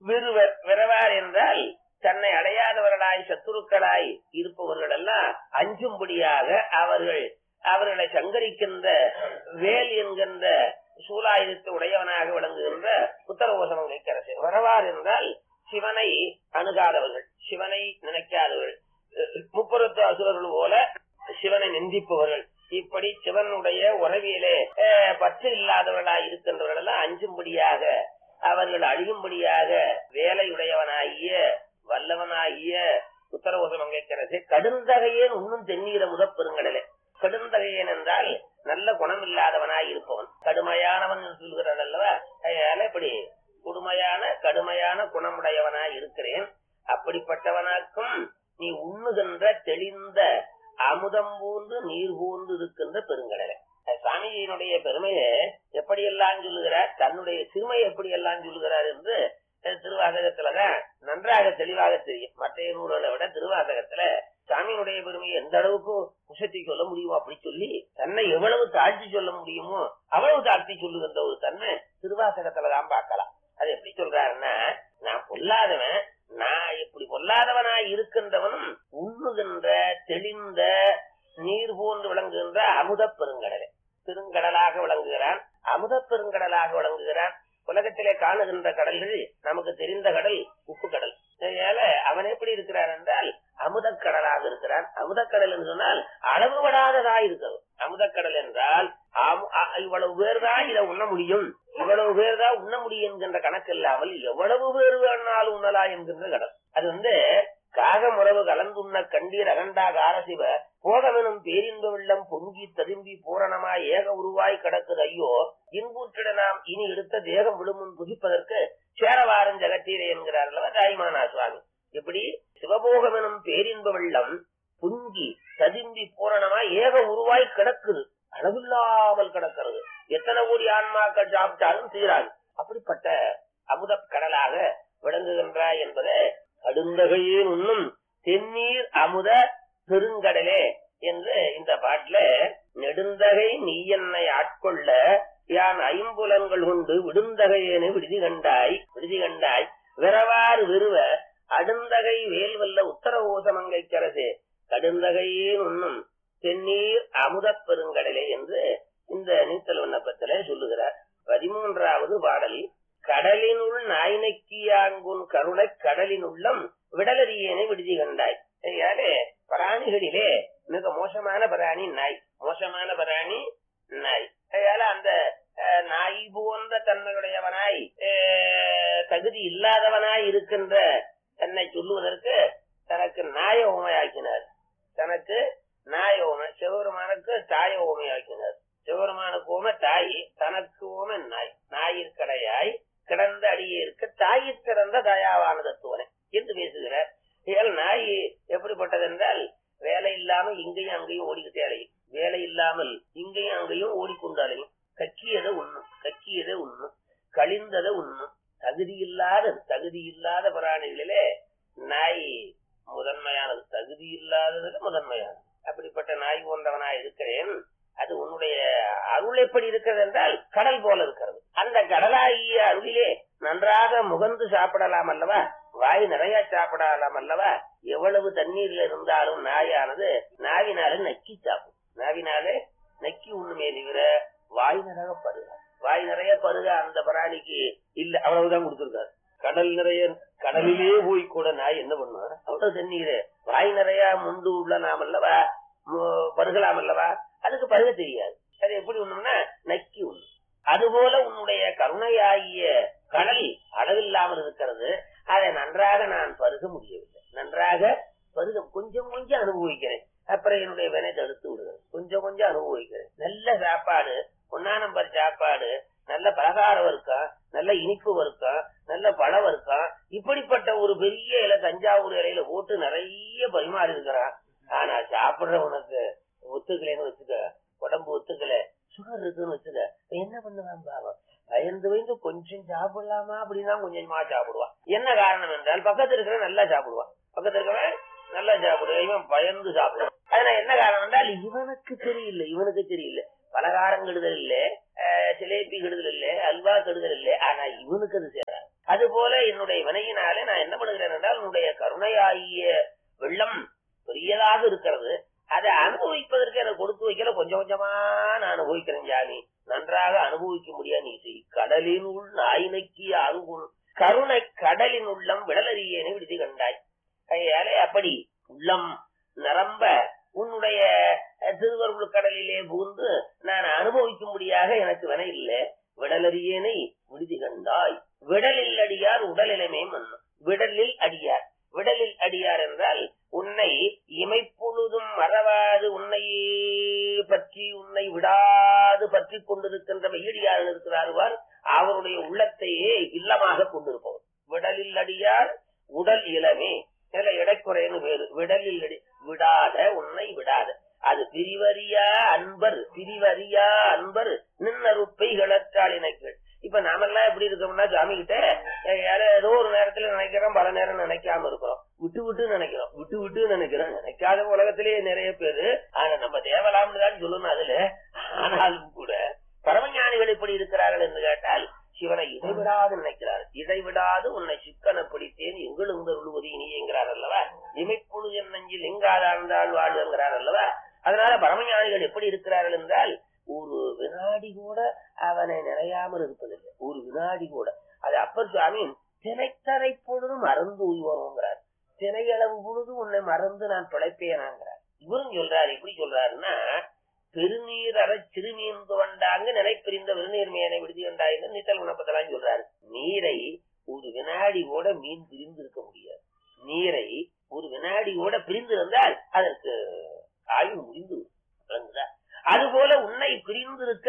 விருவர் விரவார் என்றால் தன்னை அடையாதவர்களாய் சத்துருக்களாய் இருப்பவர்கள் எல்லாம் அஞ்சும்படியாக அவர்கள் அவர்களை சங்கரிக்கின்ற வேல் என்கின்ற சூலாயுதத்தை உடையவனாக விளங்குகின்ற உத்தரகோசமம் வைக்கிறது வரவார் என்றால் சிவனை அணுகாதவர்கள் சிவனை நினைக்காதவர்கள் அஹ் முப்புறத்து அசுரர்கள் போல சிவனை நிந்திப்பவர்கள் இப்படி சிவனுடைய உறவியிலே அஹ், பற்று இல்லாதவர்களாய் இருக்கின்றவர்கள் எல்லாம் அஞ்சும்படியாக அவர்கள் அழியும்படியாக வேலையுடையவனாகிய வல்லவனாகிய உத்தரகோசமம் கேட்கிறது கடுந்தகையே உண்ணும் தென்னீர முதப்பெருங்கடலே கடுந்தகையன் என்றால் நல்ல குணம் இல்லாதவனாய் இருப்பவன் கடுமையானவன் என்று சொல்கிறார் அல்லவா அதனால இப்படி கொடுமையான கடுமையான குணமுடையவனாய் இருக்கிறேன் அப்படிப்பட்டவனாக்கும் நீ உண்ணுகின்ற தெளிந்த அமுதம் பூந்து நீர் பூந்து இருக்கின்ற பெருங்கடலை சாமியினுடைய பெருமையை எப்படியெல்லாம் சொல்லுகிறார் தன்னுடைய சிறுமையை எப்படியெல்லாம் சொல்லுகிறார் என்று அஹ், திருவாசகத்துலதான் நன்றாக தெளிவாக தெரியும் மற்ற நூல்களை விட திருவாசகத்துல சாமியினுடைய பெருமையை எந்த அளவுக்கு உசத்தி சொல்ல முடியுமோ அப்படி சொல்லி தன்னை எவ்வளவு தாழ்த்தி சொல்ல முடியுமோ அவ்வளவு தாழ்த்தி சொல்லுகின்ற ஒரு தன்மை திருவாசகத்துலதான் பார்க்கலாம் அது எப்படி சொல்றாருன்னா நான் பொல்லாதவன் நான் இப்படி பொல்லாதவனா இருக்கின்றவனும் உண்ணுகின்ற தெளிந்த நீர் போன்று விளங்குகின்ற அமுத பெருங்கடலை பெருங்கடலாக விளங்குகிறான் அமுத பெருங்கடலாக விளங்குகிறான் உலகத்திலே காணுகின்ற கடல்கள் நமக்கு தெரிந்த கடல் உப்பு கடல் அதனால அவன் எப்படி இருக்கிறான் என்றால் அமுதக்கடலாக இருக்கிறான் அமுதக்கடல் என்று சொன்னால் அளவுபடாததா இருக்கிறது அமுதக்கடல் என்றால் அமு- அ- இவ்வளவு பேர் தான் இதை உண்ண முடியும் இவ்வளவு பேர் தான் உண்ண முடியும் என்கின்ற கணக்கு இல்லாமல் எவ்வளவு பேர் வேணாலும் உண்ணலாம் என்கின்ற கடல் அது வந்து காகம் உறவு கலந்துண்ண கண்டீர் அகண்டாக ஆரசிவ போகமெனும் பேரின்ப வெள்ளம் பொங்கி ததும்பி பூரணமாய் ஏக உருவாய் கிடக்குது ஐயோ இன்பூற்றிட நாம் இனி எடுத்த தேகம் விழுமுன் புதிப்பதற்கு சேரவாரன் ஜெகத்தீரே என்கிறார் அல்லவா தாய்மானா சுவாமி எப்படி சிவபோகம் எனும் பேரின்ப வெள்ளம் புங்கி ததும்பி பூரணமாய் ஏக உருவாய் கிடக்குது அளவில்லாமல் கிடக்கிறது எத்தனை கோடி ஆன்மாக்கள் சாப்பிட்டாலும் தீராது அப்படிப்பட்ட அமுத கடலாக விளங்குகின்றாய் என்பதை கடுந்தகையே உண்ணும் தென்னீர் அமுத பெருங்கடலே என்று இந்த பாட்டுல நெடுந்தகை நீ என்னை ஆட்கொள்ள யான் ஐம்புலன்கள் கொண்டு விடுந்தகையேனு விடுதி கண்டாய் விடுதி கண்டாய் விரவார் விருவ அடுந்தகை வேல்வல்ல உத்தர ஓசமங்கைக்கரசே கடுந்தகையே உண்ணும் தென்னீர் அமுதப் பெருங்கடலே என்று இந்த நீத்தல் விண்ணப்பத்திலே சொல்லுகிறார் பதிமூன்றாவது பாடல் கடலினுள் நாய்நக்கியாங்குன் கருணை கடலின் உள்ளம் விடலறியேனை விடுதி கண்டாய் சரியாலே பிராணிகளிலே மிக மோசமான பிராணி நாய் மோசமான பிராணி நாய் அதனால அந்த அஹ், நாய் போன்ற தன்மையுடையவனாய் அஹ், தகுதி இல்லாதவனாய் இருக்கின்ற தன்னை சொல்லுவதற்கு தனக்கு நாய உமையாக்கினார் தனக்கு நாய உமை சிவபெருமானுக்கு தாய உமையாக்கினார் சிவபெருமானுக்கு உமை தாய் தனக்கு உமை நாய் நாயிற்கடையாய் கிடந்த அடியிற்கு தாயிற் சிறந்த தயாவான தத்துவனை என்று பேசுகிறார் ஏல் நாய் எப்படிப்பட்டது என்றால் வேலை இல்லாம இங்கேயும் அங்கேயும் ஓடிக்கிட்டே அலையும் வேலை இல்லாமல் இங்கேயும் அங்கேயும் ஓடிக்கொண்டு அலையும் கக்கியதை உண்ணும் கக்கியதை உண்ணும் கழிந்ததை உண்ணும் தகுதி இல்லாத தகுதி இல்லாத பிராணிகளிலே நாய் முதன்மையானது தகுதி இல்லாததுல முதன்மையானது அப்படிப்பட்ட நாய் போன்றவனாய் இருக்கிறேன் அது உன்னுடைய அருள் எப்படி இருக்கிறது என்றால் கடல் போல இருக்கிறது அந்த கடலாகிய அருளிலே நன்றாக முகந்து சாப்பிடலாம் அல்லவா வாய் நிறைய சாப்பிடலாம் அல்லவா எவ்வளவு தண்ணீர்ல இருந்தாலும் நாயானது நாவினாலே நக்கி சாப்பிடும் நாவினாலே நக்கி உண்ணுமே தவிர வாய் நிறைய பருக வாய் நிறைய பருக அந்த பிராணிக்கு இல்ல அவ்வளவுதான் கொடுத்திருக்காரு கடல் நிறைய கடலிலே போய் கூட நாய் என்ன பண்ணுவார் அவ்வளவு தண்ணீர் வாய் நிறைய முண்டு உள்ள நாம் அல்லவா மு- பருகலாம் அல்லவா அதுக்கு பருக தெரியாது அது எப்படி ஒண்ணும்னா நக்கி ஒண்ணு அதுபோல உன்னுடைய கருணையாகிய கடல் அளவில்லாமல் இருக்கிறது அதை நன்றாக நான் பருக முடியவில்லை நன்றாக பருக கொஞ்சம் கொஞ்சம் அனுபவிக்கிறேன் அப்புறம் என்னுடைய வினை தடுத்து விடுகிறேன் கொஞ்சம் கொஞ்சம் அனுபவிக்கிறேன் நல்ல சாப்பாடு ஒன்னா நம்பர் சாப்பாடு நல்ல பலகாரம் இருக்கும் நல்ல இனிப்பு இருக்கும் நல்ல பழம் இருக்கும் இப்படிப்பட்ட ஒரு பெரிய இலை தஞ்சாவூர் இலையில போட்டு நிறைய பரிமாறி இருக்கிறான் ஆனா சாப்பிடுற உனக்கு ஒத்துக்கலைன்னு வச்சுக்க உடம்பு ஒத்துக்கல சுகர் இருக்குன்னு வச்சுக்க இப்ப என்ன பண்ணுவான் பாவம் பயந்து பயந்து கொஞ்சம் சாப்பிடலாமா அப்படின்னா கொஞ்சமா சாப்பிடுவான் என்ன காரணம் என்றால் பக்கத்துல இருக்கிற நல்லா சாப்பிடுவான் பக்கத்துல இருக்கிறவன் நல்லா சாப்பிடுவான் இவன் பயந்து சாப்பிடுவான் அதனால என்ன காரணம் என்றால் இவனுக்கு தெரியல இவனுக்கு தெரியல பலகாரம் கெடுதல் இல்ல அஹ், ஜிலேபி கெடுதல் இல்ல அல்வா கெடுதல் இல்ல ஆனா இவனுக்கு அது சேராது அதுபோல என்னுடைய வினையினாலே நான் என்ன பண்ணுகிறேன் என்றால் உன்னுடைய கருணையாகிய வெள்ளம் பெரியதாக இருக்கிறது அதை அனுபவிப்பதற்கு எனக்கு கொடுத்து வைக்கல கொஞ்சம் கொஞ்சமா நான் அனுபவிக்கிறேன் ஜாமி நன்றாக அனுபவிக்க முடியாது நீ செய் கடலின் உள் நாயினைக்கு அங்குள் கருணை கடலின் உள்ளம் விடலறியேனை விடுதி கண்டாய் கையாலே அப்படி உள்ளம் நிரம்ப உன்னுடைய அஹ், திருவருள் கடலிலே புகுந்து நான் அனுபவிக்கும்படியாக எனக்கு வினை இல்லை விடலறியேனை விடுதி கண்டாய் விடலில் அடியார் உடலிலமே மன்னும் விடலில் அடியார் விடலில் அடியார் என்றால் உன்னை இமைப்பொழுதும் மறவாது உன்னை பற்றி உன்னை விடாது பற்றி கொண்டிருக்கின்ற மெய்யடியார் இருக்கிறார் அவருடைய உள்ளத்தையே இல்லமாக கொண்டிருப்பவர் விடலில் அடியார் உடல் இளமே சில இடைக்குறைன்னு வேறு விடலில் அடி விடாத உன்னை விடாத அது பிரிவறியா அன்பர் பிரிவறியா அன்பர் நின்னருப்பை கிளற்றால் இணைக்கள் இப்ப நாமெல்லாம் எப்படி இருக்கோம்னா சாமி கிட்ட யாரோ ஏதோ ஒரு நேரத்துல நினைக்கிறோம் பல நேரம் நினைக்காம இருக்கிறோம் விட்டு விட்டு நினைக்கிறோம் விட்டு விட்டு நினைக்கிறோம் நினைக்காத உலகத்திலேயே நிறைய பேரு ஆனா நம்ம தேவலாம்னு தான் சொல்லணும் அதுல ஆனாலும் கூட பரமஞானிகள் எப்படி இருக்கிறார்கள் என்று கேட்டால் சிவனை இடைவிடாது நினைக்கிறார் இடைவிடாது உன்னை சிக்கன பிடித்தேன் எங்களும் உழுவது இனியங்கிறார் அல்லவா இமைப்பொழுது என் நெஞ்சில் எங்காதாழ்ந்தால் வாழ்வுங்கிறார் அல்லவா அதனால பரமஞானிகள் எப்படி இருக்கிறார்கள் என்றால் ஒரு வினாடி கூட அவனை நினையாமல் இருப்பதில்லை ஒரு வினாடி கூட அது அப்பர் சுவாமி தினைத்தரை பொழுதும் மறந்து உய்வோங்கிறார் தினையளவு பொழுது உன்னை மறந்து நான் பிழைப்பேனாங்கிறார் இவரும் சொல்றாரு எப்படி சொல்றாருன்னா பெருநீர் அற சிறுமீன் துவண்டாங்க நினைப்பிரிந்த வெறுநீர் மேனை விடுதி கண்டாயின்னு நீத்தல் குணப்பத்தெல்லாம் சொல்றாரு நீரை ஒரு வினாடி கூட மீன் பிரிந்து இருக்க முடியாது நீரை ஒரு வினாடி கூட பிரிந்து இருந்தால் அதற்கு ஆயுள் முடிந்து விடும். விளங்குதா? அதுபோல உன்னை பிரிந்திருக்க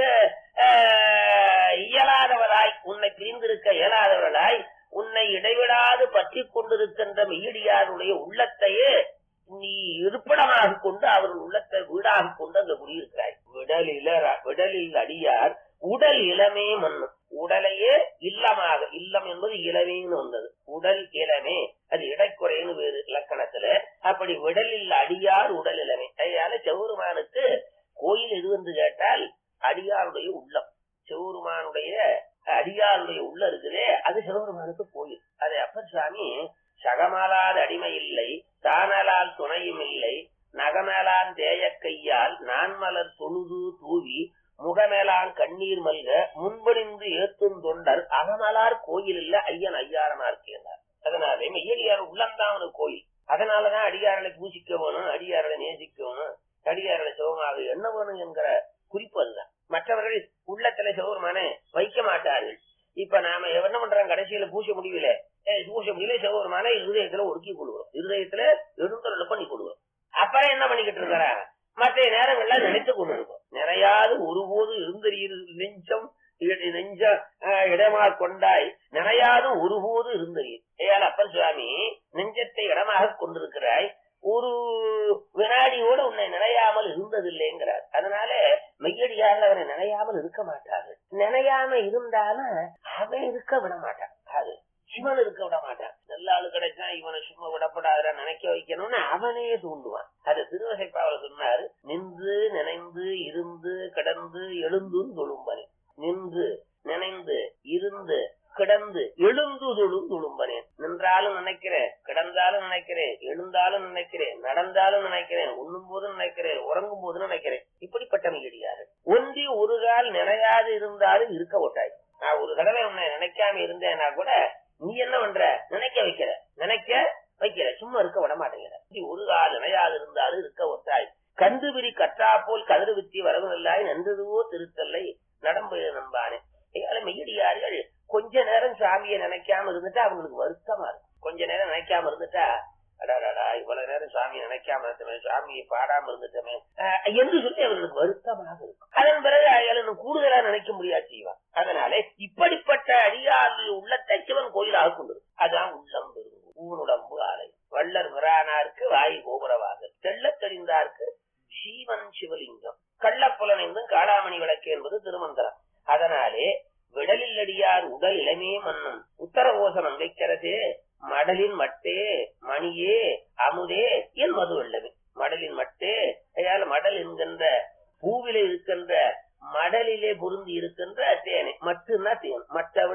ஆஹ், இயலாதவராய் உன்னை பிரிந்திருக்க இயலாதவர்களாய் உன்னை இடைவிடாது பற்றி கொண்டிருக்கின்ற மெய்யடியாருடைய உள்ளத்தையே நீ இருப்பிடமாக கொண்டு அவர்கள் உள்ளத்தை வீடாக கொண்டு அங்க குடியிருக்கிறாய் விடலில விடலில் அடியார் உடல் இளமே மண்ணும் உடலையே இல்லமாக இல்லம் என்பது இளவேன்னு வந்தது உடல் இளமே அது இடைக்குறைன்னு வேறு இலக்கணத்துல அப்படி விடலில் அடியார் உடல் இளமே அதனால செவுருமானுக்கு கோயில் எது என்று கேட்டால் அடியாருடைய உள்ளம் சிவருமானுடைய அடியாருடைய உள்ள இருக்குதே அது சிவபெருமானுக்கு கோயில் அதை அப்பர் சுவாமி சகமாலாத அடிமை இல்லை தானலால் துணையும் இல்லை நகமேலான் தேய கையால் நான்மலர் தொழுது தூவி முகமேலான் கண்ணீர் மல்க முன்பணிந்து ஏத்தும் தொண்டர் அகமலார் கோயில் இல்ல ஐயன் ஐயாரனார் கேட்டார் அதனாலே மெய்யடியார் உள்ளம்தான் அவனுக்கு கோயில் அதனாலதான் அடியாரலை பூசிக்க வேணும் அடியாரலை நேசிக்க வேணும் அடியாரலை சிவமாக எண்ண வேணும் என்கிற குறிப்பு அதுதான் மற்றவர்கள் உள்ளத்துல சிவபெருமான வைக்க மாட்டார்கள் இப்ப நாம என்ன பண்றோம் கடைசியில பூச முடியல ஏய், பூச முடியல சிவபெருமான இருதயத்துல ஒடுக்கி கொள்வோம் இருதயத்துல எழுந்தருள் பண்ணி கொள்வோம் அப்புறம் என்ன பண்ணிக்கிட்டு இருக்கிறா மற்ற நேரங்கள்ல நினைத்து கொண்டு இருக்கும் நிறையாது ஒருபோது இருந்தறியில் நெஞ்சம் இ- நெஞ்ச அஹ், இடமா கொண்டாய் நினையாது ஒருபோது இருந்தறியில் ஏயால் அப்பன் சுவாமி நெஞ்சத்தை இடமாக கொண்டிருக்கிறாய் ஒரு வினாடியோடு உன்னை நினையாமல் இருந்ததில்லைங்கிறார் அதனால மெய்யடியார்கள் அவனை நினையாமல் இருக்க மாட்டார்கள் நினையாம இருந்தாலும் அவன் இருக்க விட மாட்டான் அது சிவன் இருக்க விட மாட்டான் நல்ல ஆளு கிடைச்சா இவனை சும்மா விடப்படாத நினைக்க வைக்கணும்னு அவனே தூண்டுவான் அது திருவசைப்பாவில் சொன்னாரு நின்று நினைந்து இருந்து கிடந்து எழுந்தும் தொழும்பனே நின்று நினைந்து இருந்து கிடந்து எழுந்து தொழும் தொழும்பனேன் நின்றாலும் நினைக்கிறேன் கிடந்தாலும் நினைக்கிறேன் எழுந்தாலும் நினைக்கிறேன் நடந்தாலும் நினைக்கிறேன் உண்ணும் போதும் நினைக்கிறேன் உறங்கும் போதும் நினைக்கிறேன் இப்படிப்பட்ட மெய்யடியாரு ஒன்றி ஒரு கால் நினையாது இருந்தாலும் இருக்க ஒட்டாய் நான் ஒரு தடவை உன்னை நினைக்காம இருந்தேன்னா கூட நீ என்ன பண்ற நினைக்க வைக்கிற நினைக்க வைக்கிற சும்மா இருக்க விட மாட்டேங்கிற இப்படி ஒரு கால் நினையாது இருந்தாலும் இருக்க ஒட்டாய் கண்டுபிரி கற்றா போல் கதிர் வித்தி வரவில்லாய் நன்றுதுவோ திருத்தல்லை நடம்பு நம்பானே ஏழை மெய்யடியார்கள் கொஞ்ச நேரம் சாமியை நினைக்காம இருந்துட்டா அவங்களுக்கு வருத்தமா இருக்கும் கொஞ்ச நேரம் நினைக்காம இருந்துட்டா அடாடாடா இவ்வளவு நேரம் சாமியை நினைக்காம இருந்தமே சாமியை பாடாம இருந்துட்டமே அஹ், என்று சொல்லி அவர்களுக்கு வருத்தமாக இருக்கும் அதன் பிறகு அயலன் கூடுதலா நினைக்க முடியாது செய்வான் அதனாலே இப்படிப்பட்ட அடியாறு உள்ளத்தை சிவன் கோயிலாக கொண்டு அதான் உள்ளம் பெருங்கு ஊனுடம்பு ஆலை வள்ளர் விரானாருக்கு வாய் கோபுரவாக தெள்ளத் தெரிந்தார்க்கு சீவன் சிவலிங்கம் கள்ளப்புலனைந்தும் காளாமணி விளக்கு என்பது திருமந்திரம் அதனாலே விடலில் அடியார் உடல் இளமே மன்னும் உத்தரகோசம் அங்கைக்கிறதே மடலின் மட்டே மணியே அமுதே என் மது வெள்ளமே மடலின் மட்டே அதால மடல் என்கின்ற பூவிலே இருக்கின்ற மடலிலே பொருந்தி இருக்கின்ற தேனை மட்டும்னா தேன் மற்றவள் மலர்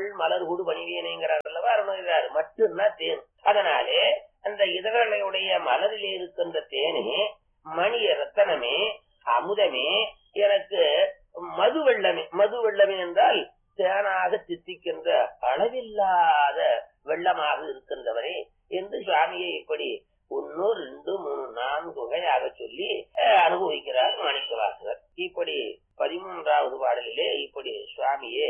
கூடு பணிவேனைங்கிறார் அல்லவா அருணகிரார் மட்டும்னா தேன் அதனாலே அந்த இதழ்களுடைய மலரிலே இருக்கின்ற தேனே மணி ரத்தனமே அமுதமே எனக்கு மது வெள்ளமே மது வெள்ளமே என்றால் தேனாக தித்திக்கின்ற அளவில்லாத வெள்ளமாக இருக்கின்றவரே என்று சுவாமியை இப்படி ஒன்னு ரெண்டு மூணு நான்கு வகையாக சொல்லி அஹ், அனுபவிக்கிறார் மாணிக்கவாசகர் இப்படி பதிமூன்றாவது பாடலிலே இப்படி சுவாமியே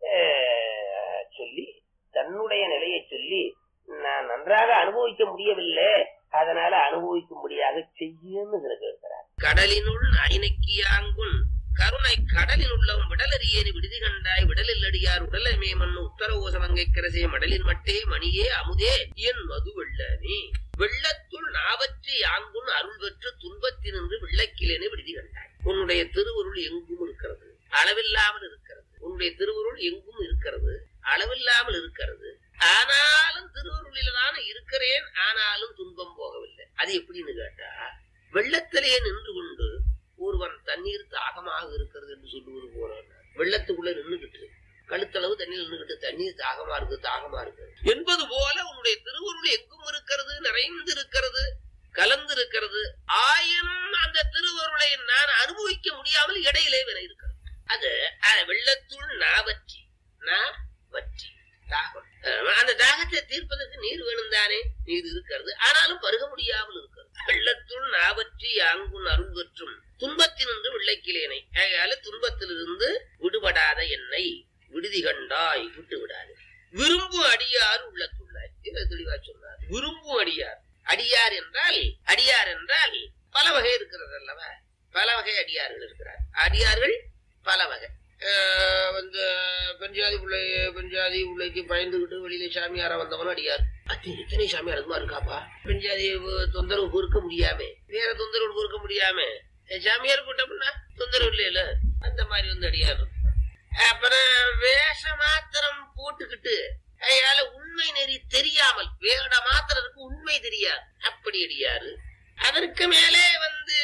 அஹ், சொல்லி தன்னுடைய நிலையை சொல்லி நான் நன்றாக அனுபவிக்க முடியவில்லை அதனால அனுபவிக்கும்படியாக செய்யுன்னு கேட்கிறார் கடலினுள் அணிநக்கியாங்குன் கருணை கடலில் உள்ளவும் விடலறியேனி விடுதி கண்டாய் விடலில் அடியார் உடலமே மண்ணு உத்தர ஓசமங்கை கரசே மடலின் மட்டே மணியே அமுதே என் மது வெள்ளனே வெள்ளத்துள் நாவற்றி யாங்குன் அருள் பெற்று துன்பத்தினின்று வெள்ளக்கிலேனே விடுதி கண்டாய் உன்னுடைய திருவருள் எங்கும் இருக்கிறது அளவில்லாமல் இருக்கிறது உன்னுடைய திருவருள் எங்கும் இருக்கிறது அளவில்லாமல் இருக்கிறது ஆனாலும் திருவருளில தான் இருக்கிறேன் ஆனாலும் துன்பம் போகவில்லை அது எப்படின்னு கேட்டா வெள்ளத்திலே நின்று கொண்டு ஒருவன் தண்ணீர் தாகமாக இருக்கிறது என்று சொல்லுவது போல வெள்ளத்துக்குள்ள நின்றுகிட்டு கழுத்தளவு தண்ணீர் நின்றுகிட்டு தண்ணீர் தாகமா இருக்கு தாகமா இருக்கு என்பது போல உன்னுடைய திருவருள் எங்கும் இருக்கிறது நிறைந்து இருக்கிறது கலந்து இருக்கிறது ஆயினும் அந்த திருவருளை நான் அனுபவிக்க முடியாமல் இடையிலே வினை இருக்கிறது அது அஹ், வெள்ளத்துள் நாவற்றி நான் வற்றி தாகம் அஹ், அந்த தாகத்தை தீர்ப்பதற்கு நீர் வேணும் தானே நீர் இருக்கிறது ஆனாலும் பருக முடியாமல் இருக்கிறது வெள்ளத்துள் நாவற்றி யாங்குன் அருள் பெற்றும் துன்பத்தினின்று விள்ளைக்கிலேனை ஆகையால துன்பத்திலிருந்து விடுபடாத என்னை விடுதி கண்டாய் விட்டு விடாது விரும்பும் அடியார் உள்ளத்துள்ளாய் இதை தெளிவா சொன்னார் விரும்பும் அடியார் அடியார் என்றால் அடியார் என்றால் பல வகை இருக்கிறது அல்லவா பல வகை அடியார்கள் இருக்கிறார் அடியார்கள் பல வகை ஆஹ் வந்து பெண்ஜாதி பிள்ளை பெண்ஜாதி பிள்ளைக்கு பயந்துகிட்டு வெளியில சாமியாரா வந்தவனும் அடியார் அது எத்தனை சாமியார் அதுமா இருக்காப்பா பெண்ஜாதி அஹ், தொந்தரவு பொறுக்க முடியாம வேற தொந்தரவு பொறுக்க முடியாம அஹ், சாமியார் கூட்டம்னா தொந்தரவு இல்லையில அந்த மாதிரி வந்து அடியார் அப்புறம் வேஷ மாத்திரம் போட்டுக்கிட்டு அதனால உண்மை நெறி தெரியாமல் வேட மாத்திரத்துக்கு உண்மை தெரியாது அப்படி அடியாரு அதற்கு மேலே வந்து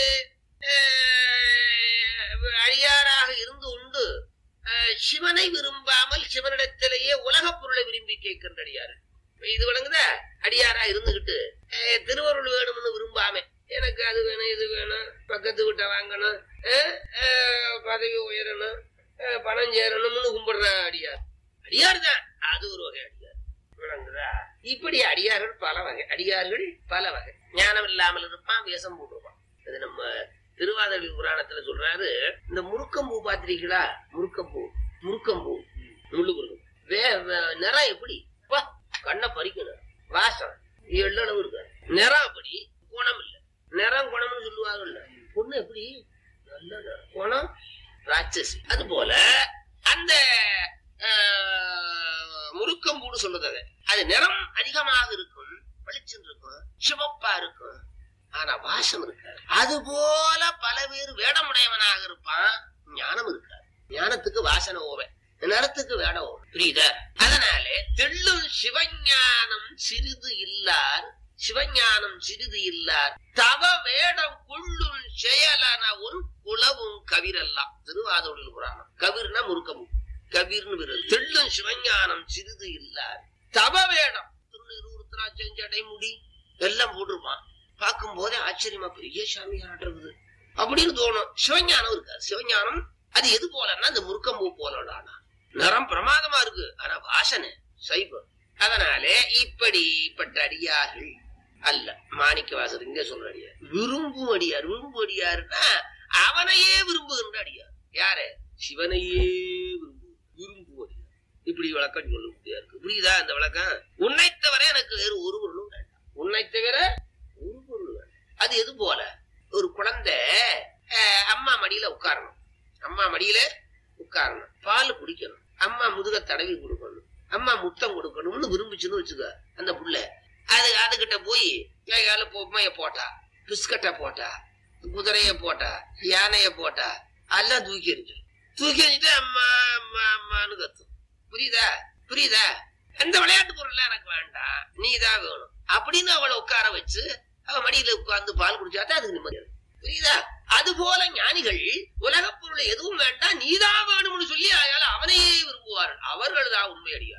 அஹ், அடியாராக இருந்து உண்டு அஹ், சிவனை விரும்பாமல் சிவனிடத்திலேயே உலகப் பொருளை விரும்பி கேட்கின்ற அடியாரு இது விளங்குதா அடியாரா இருந்துகிட்டு அஹ், திருவருள் வேணும்னு விரும்பாம எனக்கு அது வேணும் இது வேணும் பக்கத்து வீட்டை வாங்கணும் அஹ், அஹ், பதவி உயரணும் அஹ், பணம் சேரணும்னு கும்பிடுற அடியார் அடியார் தான் அது ஒரு வகை அடியார் விளங்குதா இப்படி அடியார்கள் பல வகை அடியார்கள் பல வகை ஞானம் இல்லாமல் இருப்பான் வேஷம் போட்டுருப்பான் இது நம்ம திருவாதிரை புராணத்துல சொல்றாரு இந்த முருக்கம்பூ பாத்திருக்கீங்களா முருக்கப்பூ முருக்கம்பூ முள்ளு முருக்கம் வே வே- நிறம் எப்படி அப்பா, கண்ணை பறிக்கணும் வாசம் எள்ளளவு இருக்கு நிறம் அப்படி குணம் இல்ல நிறம் குணம்னு சொல்லுவாங்கல்ல பொண்ணு எப்படி நல்ல நிறம் குணம் ராட்சசி அது போல அந்த ஆஹ், முருக்கம்பூன்னு சொல்றது அது. அது நிறம் அதிகமாக இருக்கும் வெளிச்சம் இருக்கும் சிவப்பா இருக்கும் ஆனா வாசம் இருக்காது அது போல பல பேர் வேடமுடையவனாக இருப்பான் ஞானம் இருக்காது ஞானத்துக்கு வாசனை ஓவை நிறத்துக்கு வேடம் ஓவை புரியுதா அதனாலே தெள்ளும் சிவஞானம் சிறிது இல்லார் சிவஞானம் சிறிது இல்லார் தவ வேடம் கொள்ளும் செயலன உன் குலவும் கவிரெல்லாம் திருவாதூரில் புராணம் கவிர்னா முருக்கமும் கவிர்னு விரல் தெள்ளும் சிவஞானம் சிறிது இல்லார் தவ வேடம் திருநீர் உருத்தராட்சம் ஜடை முடி எல்லாம் போட்டிருப்பான் பார்க்கும் போதே ஆச்சரியமா பெரிய சாமியாராட்டம் இருக்குது அப்படின்னு தோணும் சிவஞானம் இருக்காது சிவஞானம் அது எது போலன்னா அந்த முருக்கம்பூ போலடானா நிறம் பிரமாதமா இருக்கு ஆனா வாசனை சைவம் அதனாலே இப்படிப்பட்ட அடியார்கள் அல்ல மாணிக்க வாசர் இங்க சொல்ற அடியார் விரும்பும் அடியார் விரும்பும் அடியாருன்னா அவனையே விரும்புகின்ற அடியார் யாரு சிவனையே விரும்பு விரும்பும் அடியார் இப்படி விளக்கம் சொல்ல முடியாது புரியுதா இந்த விளக்கம் உன்னை தவிர எனக்கு வேறு ஒரு பொருளும் வேண்டாம் உன்னை தவிர ஒரு பொருள் வேண்டாம் அது எது போல ஒரு குழந்தை அஹ், அம்மா மடியில உட்காரணும் அம்மா மடியில உட்காரணும் பால் குடிக்கணும் அம்மா முதுக தடவி கொடுக்கணும் அம்மா முத்தம் கொடுக்கணும்னு விரும்பிச்சுன்னு வச்சுக்க அந்த புள்ள அது அதுகிட்ட போய் கையால பொம்மைய போட்டா பிஸ்கட்டை போட்டா குதிரைய போட்டா யானைய போட்டா எல்லாம் தூக்கி எறிஞ்சு தூக்கி எறிஞ்சிட்டு அம்மா அம்மா அம்மான்னு கத்தும் புரியுதா புரியுதா அந்த விளையாட்டு பொருள் எனக்கு வேண்டாம் நீ தான் வேணும் அப்படின்னு அவளை உட்கார வச்சு அவ மடியில உட்கார்ந்து பால் குடிச்சாதான் அதுக்கு நிம்மதி இருக்கு. புரியுதா அது போல ஞானிகள் உலகப் பொருள் எதுவும் வேண்டாம் நீதான் வேணும்னு சொல்லி அதனால அவனையே விரும்புவார்கள் அவர்கள் தான் உண்மை அடியார்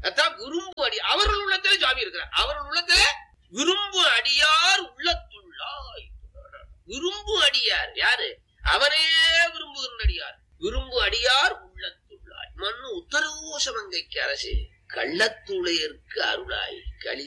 அதான் விரும்பு அடி அவர்கள் உள்ளத்துல சுவாமி இருக்கிறார் அவர்கள் உள்ளத்துல விரும்பு அடியார் உள்ளத்துள்ளாய் விரும்பு அடியார் யாரு அவரே விரும்புகின்ற அடியார் விரும்பு அடியார் உள்ளத்துள்ளாய் மண்ணு உத்தரவோசமங்கைக்கு அரசே கள்ளத்துளையருக்கு அருளாய்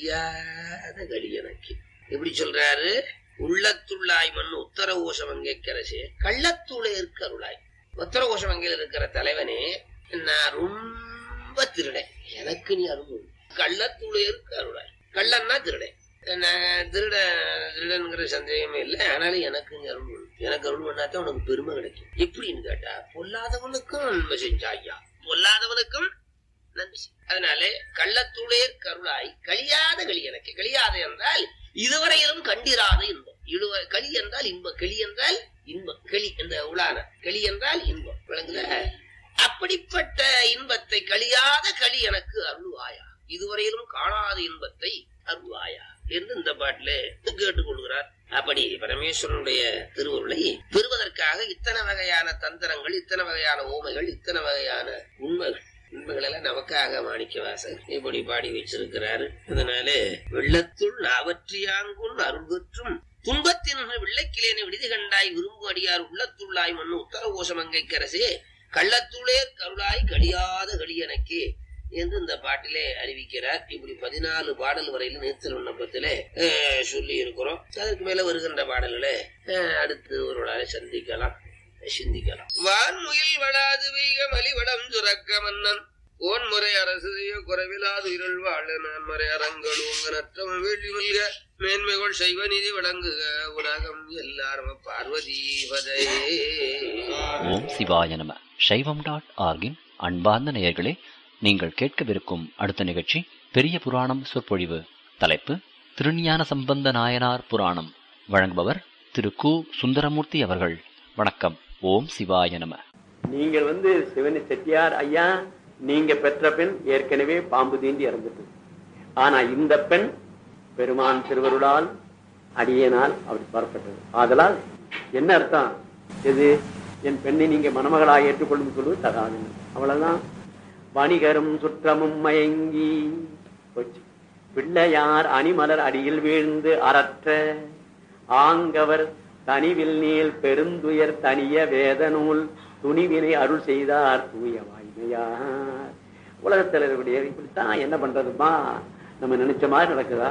கலியாத கலியனக்கு எப்படி சொல்றாரு உள்ளத்துள்ளாய் மண்ணு உத்தரகோஷமங்கைக்கு அரசே கள்ளத்துளையருக்கு அருளாய் உத்தரகோஷமங்கையில் இருக்கிற தலைவனே நான் ரொம்ப திருடன் எனக்கு நீ அருள் கள்ளத்துளையருக்கு அருளாய் கள்ளன்னா திருடன் நான் திருட திருடனுங்கிற சந்தேகமே இல்லை ஆனாலும் எனக்கு நீ அருள் பண்ணு. எனக்கு அருள் பண்ணாதான் உனக்கு பெருமை கிடைக்கும் எப்படின்னு கேட்டா பொல்லாதவனுக்கும் நன்மை செஞ்சாயா பொல்லாதவனுக்கும் நன்றி செய். அதனால கள்ளத்துளேர் கருளாய் கழியாத களி எனக்கு கழியாத என்றால் இதுவரையிலும் கண்டிராத இன்பம் இழுவ களி என்றால் இன்பம் கிளி என்றால் இன்பம் கிளி இந்த உளான கிளி என்றால் இன்பம் விளங்குல அப்படிப்பட்ட இன்பத்தை கழியாத களி எனக்கு அருள்வாயா இதுவரையிலும் காணாத இன்பத்தை அருள்வாயா என்று இந்த பாட்டில கேட்டுக்கொள்கிறார் அப்படி பரமேஸ்வரனுடைய திருவருளை பெறுவதற்காக இத்தனை வகையான தந்திரங்கள் இத்தனை வகையான ஓமைகள் இத்தனை வகையான உண்மைகள் உண்மைகள் எல்லாம் நமக்காக மாணிக்க வாசகர் இப்படி பாடி வச்சிருக்கிறாரு அதனால வெள்ளத்துள் அவற்றியாங்குன் அருள் பெற்றும் துன்பத்தின் வெள்ளைக்கிலேன விடுதி கண்டாய் விரும்பு அடியார் உள்ளத்துள்ளாய் மண்ணு உத்தர கோஷமங்கைக்கரசே கள்ளத்துளே கருளாய் கடியாத களியனக்கே என்று இந்த பாட்டிலே அறிவிக்கிறார் இப்படி பதினாலு பாடல் வரையிலும் நீச்சல் விண்ணப்பத்திலே அஹ், சொல்லி இருக்கிறோம் அதற்கு மேல வருகின்ற பாடல்களை அஹ், அடுத்து ஒருவரால சந்திக்கலாம் சிந்திக்கலாம் வான்முயில் வடாது வெய்க மலிவடம் சுரக்க மன்னன் ஓன்முறை அரசு செய்ய குறைவிலாது இருள் வாழ நான்மறை அரங்கள் உங்க நற்றவன் வேள்வி மல்க மேன்மைகள் செய்வ நிதி வழங்குக உலகம் எல்லாரும் பார்வதி பதையே ஓம் சிவாய நம சைவம் டாட் ஆர்கின் அன்பார்ந்த நேயர்களே நீங்கள் கேட்கவிருக்கும் அடுத்த நிகழ்ச்சி பெரிய புராணம் சொற்பொழிவு தலைப்பு திருஞான சம்பந்த நாயனார் புராணம் வழங்குபவர் திரு கு சுந்தரமூர்த்தி அவர்கள் வணக்கம் ஓம் சிவாய நம நீங்கள் வந்து சிவனி செட்டியார் ஐயா நீங்க பெற்ற பெண் ஏற்கனவே பாம்பு தீண்டி இறந்துட்டு ஆனா இந்த பெண் பெருமான் திருவருளால் அடியனால் அப்படி புறப்பட்டது ஆதலால் என்ன அர்த்தம் எது என் பெண்ணை நீங்க மணமகளாக ஏற்றுக்கொள்ளும் சொல்லுவது தகாது அவ்வளவுதான் வணிகரும் சுற்றமும் மயங்கி போச்சு பிள்ளையார் அணிமலர் அடியில் வீழ்ந்து அறற்ற ஆங்கவர் தனிவில் நீள் பெருந்துயர் தனிய வேத நூல் துணிவினை அருள் செய்தார் தூய வாய்மையார் உலகத்தில் இருக்கக்கூடிய இப்படித்தான் என்ன பண்றதுமா நம்ம நினைச்ச மாதிரி நடக்குதா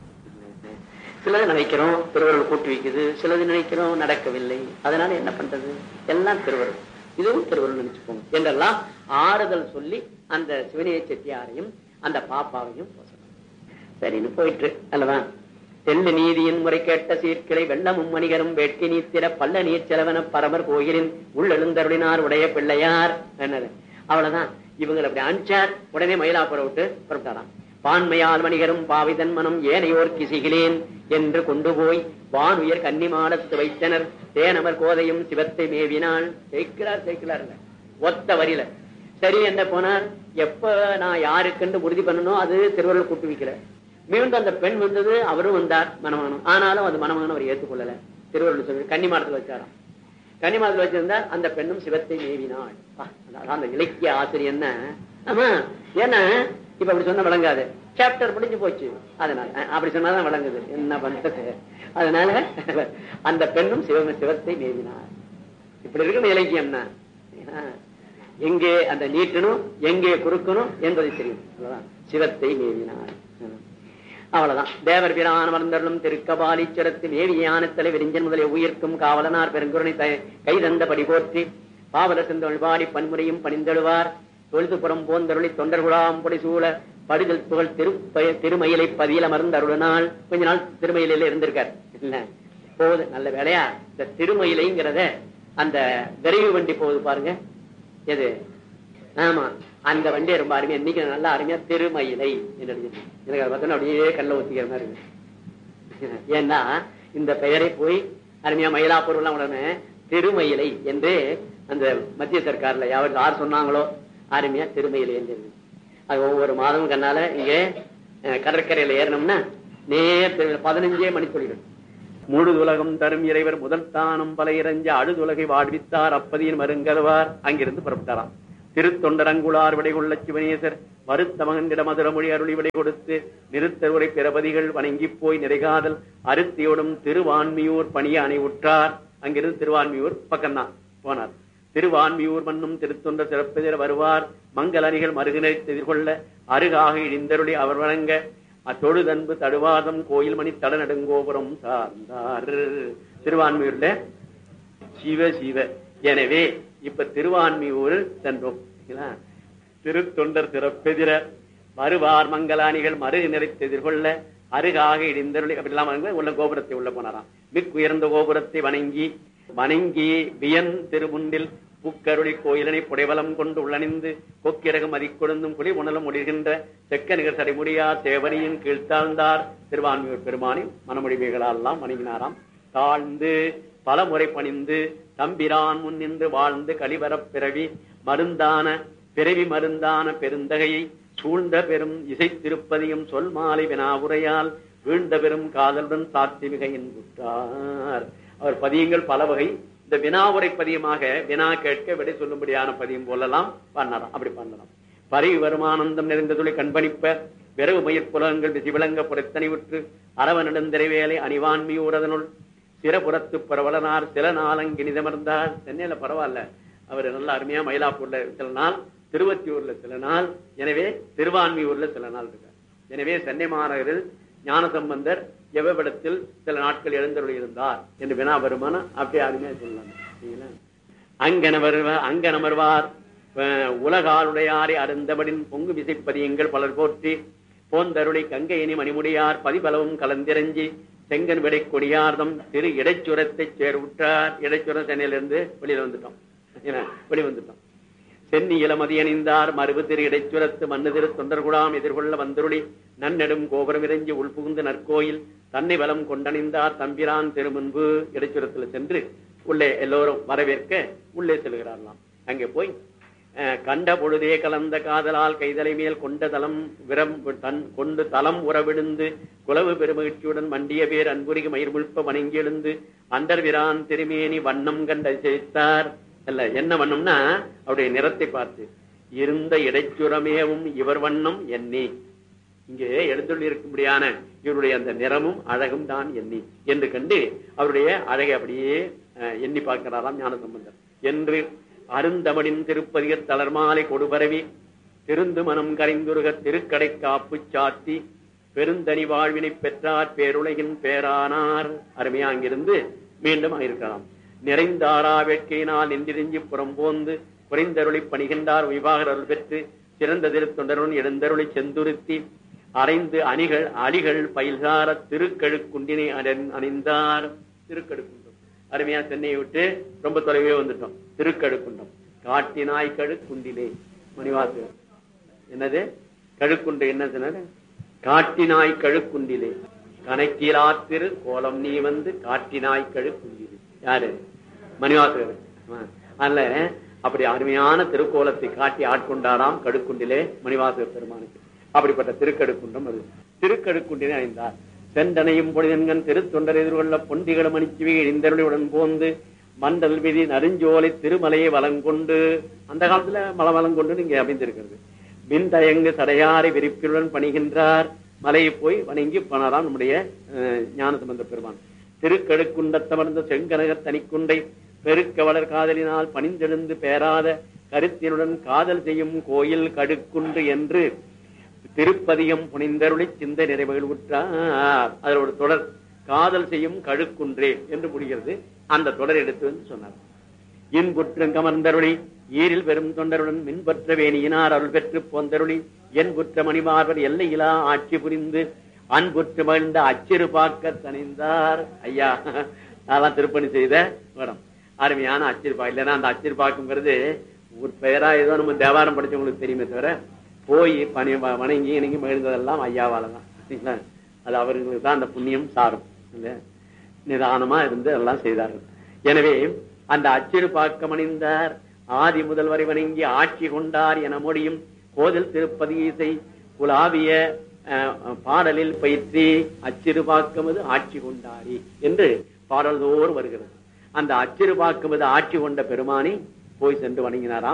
சிலது நினைக்கிறோம் திருவருள் கூட்டி வைக்குது சிலது நினைக்கிறோம் நடக்கவில்லை அதனால என்ன பண்றது எல்லாம் திருவருள் இதுவும் திருவருள் நினைச்சுப்போம் என்றெல்லாம் ஆறுதல் சொல்லி அந்த சிவனைய செட்டியாரையும் அந்த பாப்பாவையும் போசணும் சரின்னு போயிட்டு அல்லவா தெல்லு நீதியின் முறை கேட்ட சீர்கிளை வெள்ளமும் மணிகரும் வேட்கை நீத்திர பல்ல நீர் செலவன பரமர் கோயிலின் உள்ளெழுந்தருளினார் உடைய பிள்ளையார் என்னது அவ்வளவுதான் இவங்களை அப்படி அனுப்பிச்சார் உடனே மயிலாப்புற விட்டு புறப்பட்டாராம் பான்மையால் மணிகரும் பாவிதன் மனம் ஏனையோர் கிசிகளேன் என்று கொண்டு போய் வானுயர் கன்னிமாடத்து வைத்தனர் தேனமர் கோதையும் சிவத்தை மேவினாள் சேர்க்கிறார் சேர்க்கிறாருங்க ஒத்த வரியில சரி என்ன போனார் எப்ப நான் யாருக்குன்னு உறுதி பண்ணணும் அது திருவள்ளுவர் கூட்டு வைக்கல மீண்டும் அந்த பெண் வந்தது அவரும் வந்தார் மணமகனும் ஆனாலும் அது மணமகன் அவர் ஏற்றுக்கொள்ளல திருவள்ளுவர் சொல்லி கன்னிமாடத்துல வச்சாராம் கன்னிமாடத்துல வச்சிருந்தா அந்த பெண்ணும் சிவத்தை மேவினாள் பா, அதான் அந்த இலக்கிய ஆசிரியர் ஆமா ஏன்னா இப்ப அப்படி சொன்ன விளங்காது சாப்டர் முடிஞ்சு போச்சு அதனால அஹ், அப்படி சொன்னாதான் விளங்குது என்ன பண்றது அதனால அந்த பெண்ணும் சிவ சிவத்தை மேவினார் இப்படி இருக்கணும் இலக்கியம்னா ஆஹ், எங்கே அந்த நீட்டணும் எங்கே குறுக்கணும் என்பது தெரியும் அவ்வளவுதான். சிவத்தை மேவினார் ஆஹ். அவ்வளவுதான் தேவர் பிரான் வளர்ந்தருளும் திருக்கபாலீச்சரத்து மேவியான தலைவெறிஞ்சன் முதலிய உயிர்க்கும் காவலனார் பெருங்குரணை த- கைதந்தபடி போற்றி பாவல செந்தொழில் பாடி பன்முறையும் பணிந்தெழுவார் தொழுதுபுறம் போந்தருளி தொண்டர்குழாம் பொடி சூழ படிதல் புகழ் திரு திருமயிலை பதியில் அமர்ந்து அருளினால் கொஞ்ச நாள் திருமயிலையில இருந்திருக்கார் இல்ல போகுது நல்ல வேலையா இந்த திருமயிலைங்கிறத அந்த விரைவு வண்டி போகுது பாருங்க எது ஆமா அந்த வண்டியை ரொம்ப அருமையா இன்னைக்கு நல்லா அருமையா திருமயிலை என்று எழுதிருக்கு. எனக்கு அதை பார்த்தோன்னா அப்படியே கல்ல ஊத்திக்கிற மாதிரி இருக்கு ஏன்னா இந்த பெயரை போய் அருமையா மயிலாப்பூர் எல்லாம் உடனே திருமயிலை என்று அந்த மத்திய சர்க்கார்ல யார் யார் சொன்னாங்களோ அருமையா திருமயிலை என்று இருக்கு. அது ஒவ்வொரு மாதமும் கண்ணால இங்க அஹ், கடற்கரையில ஏறணும்னா நேர் தெரு- பதினஞ்சே மணி சொல்லிடும் முழுதுலகம் தரும் இறைவர் முதல் தானம் பல இறைஞ்ச அழுதுலகை வாழ்வித்தார் அப்பதியின் மருங்கல்வார் அங்கிருந்து புறப்பட்டாராம் திருத்தொண்டரங்குளார் விடை கொள்ள சிவனேசர் வருத்த மகன்கிட மதுரமொழி அருளி விடை கொடுத்து நிறுத்தருரை பிறபதிகள் வணங்கி போய் நிறைகாதல் அருத்தியோடும் திருவான்மியூர் பணிய அணை உற்றார் அங்கிருந்து திருவான்மியூர் பக்கம்தான் போனார் திருவான்மியூர் மன்னும் திருத்தொண்ட சிறப்பெதிர வருவார் மங்களணிகள் மருகினை எதிர்கொள்ள அருகாக இழிந்தருளி அவர் வணங்க அத்தொழுதன்பு தடுவாதம் கோயில் மணி தட நெடுங்கோபுரம் சார்ந்தார் திருவான்மியூர்ல சிவ சிவ எனவே இப்ப திருவான்மியூர் சென்றோம் சரிங்களா? திருத்தொண்டர் சிறப்பெதிர வருவார் மங்களானிகள் மருகு நிறைத்து எதிர்கொள்ள அருகாக இடிந்தருளி அப்படிலாம் வந்து உள்ள கோபுரத்தை உள்ள போனாராம் மிக் உயர்ந்த கோபுரத்தை வணங்கி வணங்கி வியன் திருமுண்டில் புக்கருளி கோயிலனை புடைவலம் கொண்டு உள்ளணிந்து கொக்கிரகு மதிக்கொழுந்தும் குடி உணலும் முடிகின்ற செக்க நிகர் சடைமுடியார் தேவனியின் கீழ்த்தாழ்ந்தார் திருவான்மியூர் பெருமானி மனமொழிமைகளெல்லாம் வணங்கினாராம் தாழ்ந்து பலமுறை பணிந்து தம்பிரான் முன் நின்று வாழ்ந்து கழிவரப் பிறவி மருந்தான பிறவி மருந்தான பெருந்தகையை சூழ்ந்த பெரும் இசை திருப்பதியும் சொல் மாலை வினாவுரையால் வீழ்ந்த பெரும் காதலுடன் சாத்தி மிகையின் குற்றார் அவர் பதியங்கள் பல வகை இந்த வினாவுரை பதியமாக வினா கேட்க விடை சொல்லும்படியான பதியம் போலலாம் பண்ணலாம் அப்படி பண்ணலாம் பரிவு வருமானந்தம் நிறைந்த துளி கண்பணிப்ப விரவு மயிர் புலகங்கள் விசிவிளங்க புறத்தனிவுற்று அரவ நெடுந்திரைவேலை அணிவான்மியூரதனுள் சிறபுறத்து பரவலனார் சில நாளங்கினிதமர்ந்தார் சென்னையில பரவாயில்ல அவர் நல்ல அருமையா மயிலாப்பூர்ல சில நாள் திருவத்தியூர்ல சில நாள் எனவே திருவான்மியூர்ல சில நாள் இருக்கார் எனவே சென்னை மாநகரில் ஞானசம்பந்தர் எவ்வளத்தில் சில நாட்கள் எழுந்தருளி இருந்தார் என்று வினா வருமானம் அப்படியே அருமையா சொல்லலாம் சரிங்களா? அங்கனவர் அங்கனமர்வார் அஹ், உலகாளுடையாரை அருந்தபடின் பொங்கு விசைப்பதியங்கள் பலர் போற்றி போந்தருளை கங்கையனி மணிமுடியார் பதிபலவும் கலந்திரஞ்சி செங்கன் விடை கொடியார்தம் திரு இடைச்சுரத்தை சேர்வுற்றார் இடைச்சுர சென்னையிலிருந்து வெளியில வந்துட்டோம் என்ன, வெளி வந்துட்டோம் சென்னி இளமதி அணிந்தார் மறுபு திரு இடைச்சுரத்து மண்ணு திரு தொண்டர்குடாம் எதிர்கொள்ள வந்தருளி நன்னெடும் கோபுரம் இறைஞ்சி உள்புகுந்து நற்கோயில் தன்னை வலம் கொண்டணிந்தார் தம்பிரான் திருமுன்பு இடைச்சுரத்துல சென்று உள்ளே எல்லோரும் வரவேற்க உள்ளே செல்கிறார்களாம் அங்கே போய் அஹ், கண்ட பொழுதே கலந்த காதலால் கைதலை மேல் கொண்ட தலம் விரம் தன் கொண்டு தலம் உறவிடுந்து குலவு பெருமகிழ்ச்சியுடன் மண்டிய பேர் அன்புரிக்கு மயிர்முழ்ப்ப வணங்கி எழுந்து அண்டர் விரான் திருமேனி வண்ணம் கண்ட செய்தார் அல்ல என்ன வண்ணம்னா அவருடைய நிறத்தை பார்த்து இருந்த இடைச்சுரமேவும் இவர் வண்ணம் எண்ணி இங்கே எழுந்துள்ளி இருக்கும்படியான இவருடைய அந்த நிறமும் அழகும் தான் எண்ணி என்று கண்டு அவருடைய அழகை அப்படியே அஹ், எண்ணி பார்க்கிறாராம் ஞானசம்பந்தர் என்று அருந்தமனின் திருப்பதிக தளர்மாலை கொடுபரவி திருந்து மனம் கரைந்துருக திருக்கடை காப்பு சாத்தி பெருந்தனி வாழ்வினை பெற்றார் பேருலகின் பேரானார் அருமையா அங்கிருந்து மீண்டும் இருக்கலாம் நிறைந்தாரா வேட்கையினால் நின்றிருஞ்சி புறம்போந்து குறைந்தருளி பணிகின்றார் விவாகர் அருள் பெற்று சிறந்த திருத்தொண்டருடன் எழுந்தருளி செந்துருத்தி அரைந்து அணிகள் அலிகள் பயில்கார திருக்கழுக்குண்டினை அணி- அணிந்தார் திருக்கழுக்குன்றம் அருமையா சென்னையை விட்டு ரொம்ப தொலைவே வந்துட்டோம் திருக்கழுக்குன்றம் காட்டினாய் கழுக்குண்டிலே மணிவாசு என்னது கழுக்குண்டு என்ன சொன்னாரு காட்டினாய் கழுக்குண்டிலே கணக்கிலா திரு கோலம் நீ வந்து காட்டினாய் கழுக்குண்டிலே யாரு மணிவாசகர் ஆ. அதனால அப்படி அருமையான திருக்கோலத்தை காட்டி ஆட்கொண்டாராம் கடுக்குண்டிலே மணிவாசகர் பெருமானுக்கு அப்படிப்பட்ட திருக்கடுக்குன்றம் அது திருக்கடுக்குண்டினை அணிந்தார் செந்தனையும் பொழுதென்கண் திருத்தொண்டர் எதிர்கொள்ள பொண்டிகளும் அணிச்சுவி இந்தருளியுடன் போந்து மண்டல் விதி நறுஞ்சோலை திருமலையை வலங்கொண்டு அந்த காலத்துல மலை வலங்கொண்டு இங்கே அமைந்திருக்கிறது மின்தயங்கு சடையாரை விரிப்பிலுடன் பணிகின்றார் மலையை போய் வணங்கி போனாராம் நம்முடைய அஹ், ஞானசம்பந்த பெருமான் திருக்கடுக்குண்டத்தமர்ந்த செங்கனகர் தனிக்குண்டை பெருக்க வளர் காதலினால் பணிந்தெழுந்து பேராத கருத்தினுடன் காதல் செய்யும் கோயில் கடுக்குன்று என்று திருப்பதியம் புனிந்தருளி சிந்தை நிறைவுகள் உற்றார் அதில் ஒரு தொடர் காதல் செய்யும் கழுக்குன்றே என்று முடிகிறது அந்த தொடர் எடுத்து வந்து சொன்னார் இன்புற்றம் கமர்ந்தருளி ஈரில் பெரும் தொண்டருடன் மின்பற்ற வேணியினார் அருள் பெற்று போந்தருளி என் குற்ற மணிமார்வர் எல்லையிலா ஆட்சி புரிந்து அன்புற்று மகிழ்ந்த அச்சிறு பார்க்க தனிந்தார் ஐயா நான் திருப்பணி செய்த இடம் அருமையான அச்சிறு பா இல்லைன்னா அந்த அச்சிறு பாக்குங்கிறது ஒரு பெயரா ஏதோ நம்ம தேவாரம் படிச்சவங்களுக்கு தெரியுமே தவிர போய் பணி வ- வணங்கி இணங்கி மகிழ்ந்ததெல்லாம் ஐயாவால தான் சரிங்களா? அது அவர்களுக்கு தான் அந்த புண்ணியம் சாரும் இல்லையா? நிதானமா இருந்து எல்லாம் செய்தார்கள் எனவே அந்த அச்சிறு பாக்கம் அணிந்தார் ஆதி முதல் வரை வணங்கி ஆட்சி கொண்டார் என முடியும் கோதில் திருப்பதி இசை குலாவிய அஹ், பாடலில் பயிற்றி அச்சிறு பாக்கமது ஆட்சி கொண்டாரி என்று பாடல்தோறு வருகிறது அந்த அச்சிறு பாக்கமது ஆட்சி கொண்ட பெருமானை போய் சென்று வணங்கினாராம்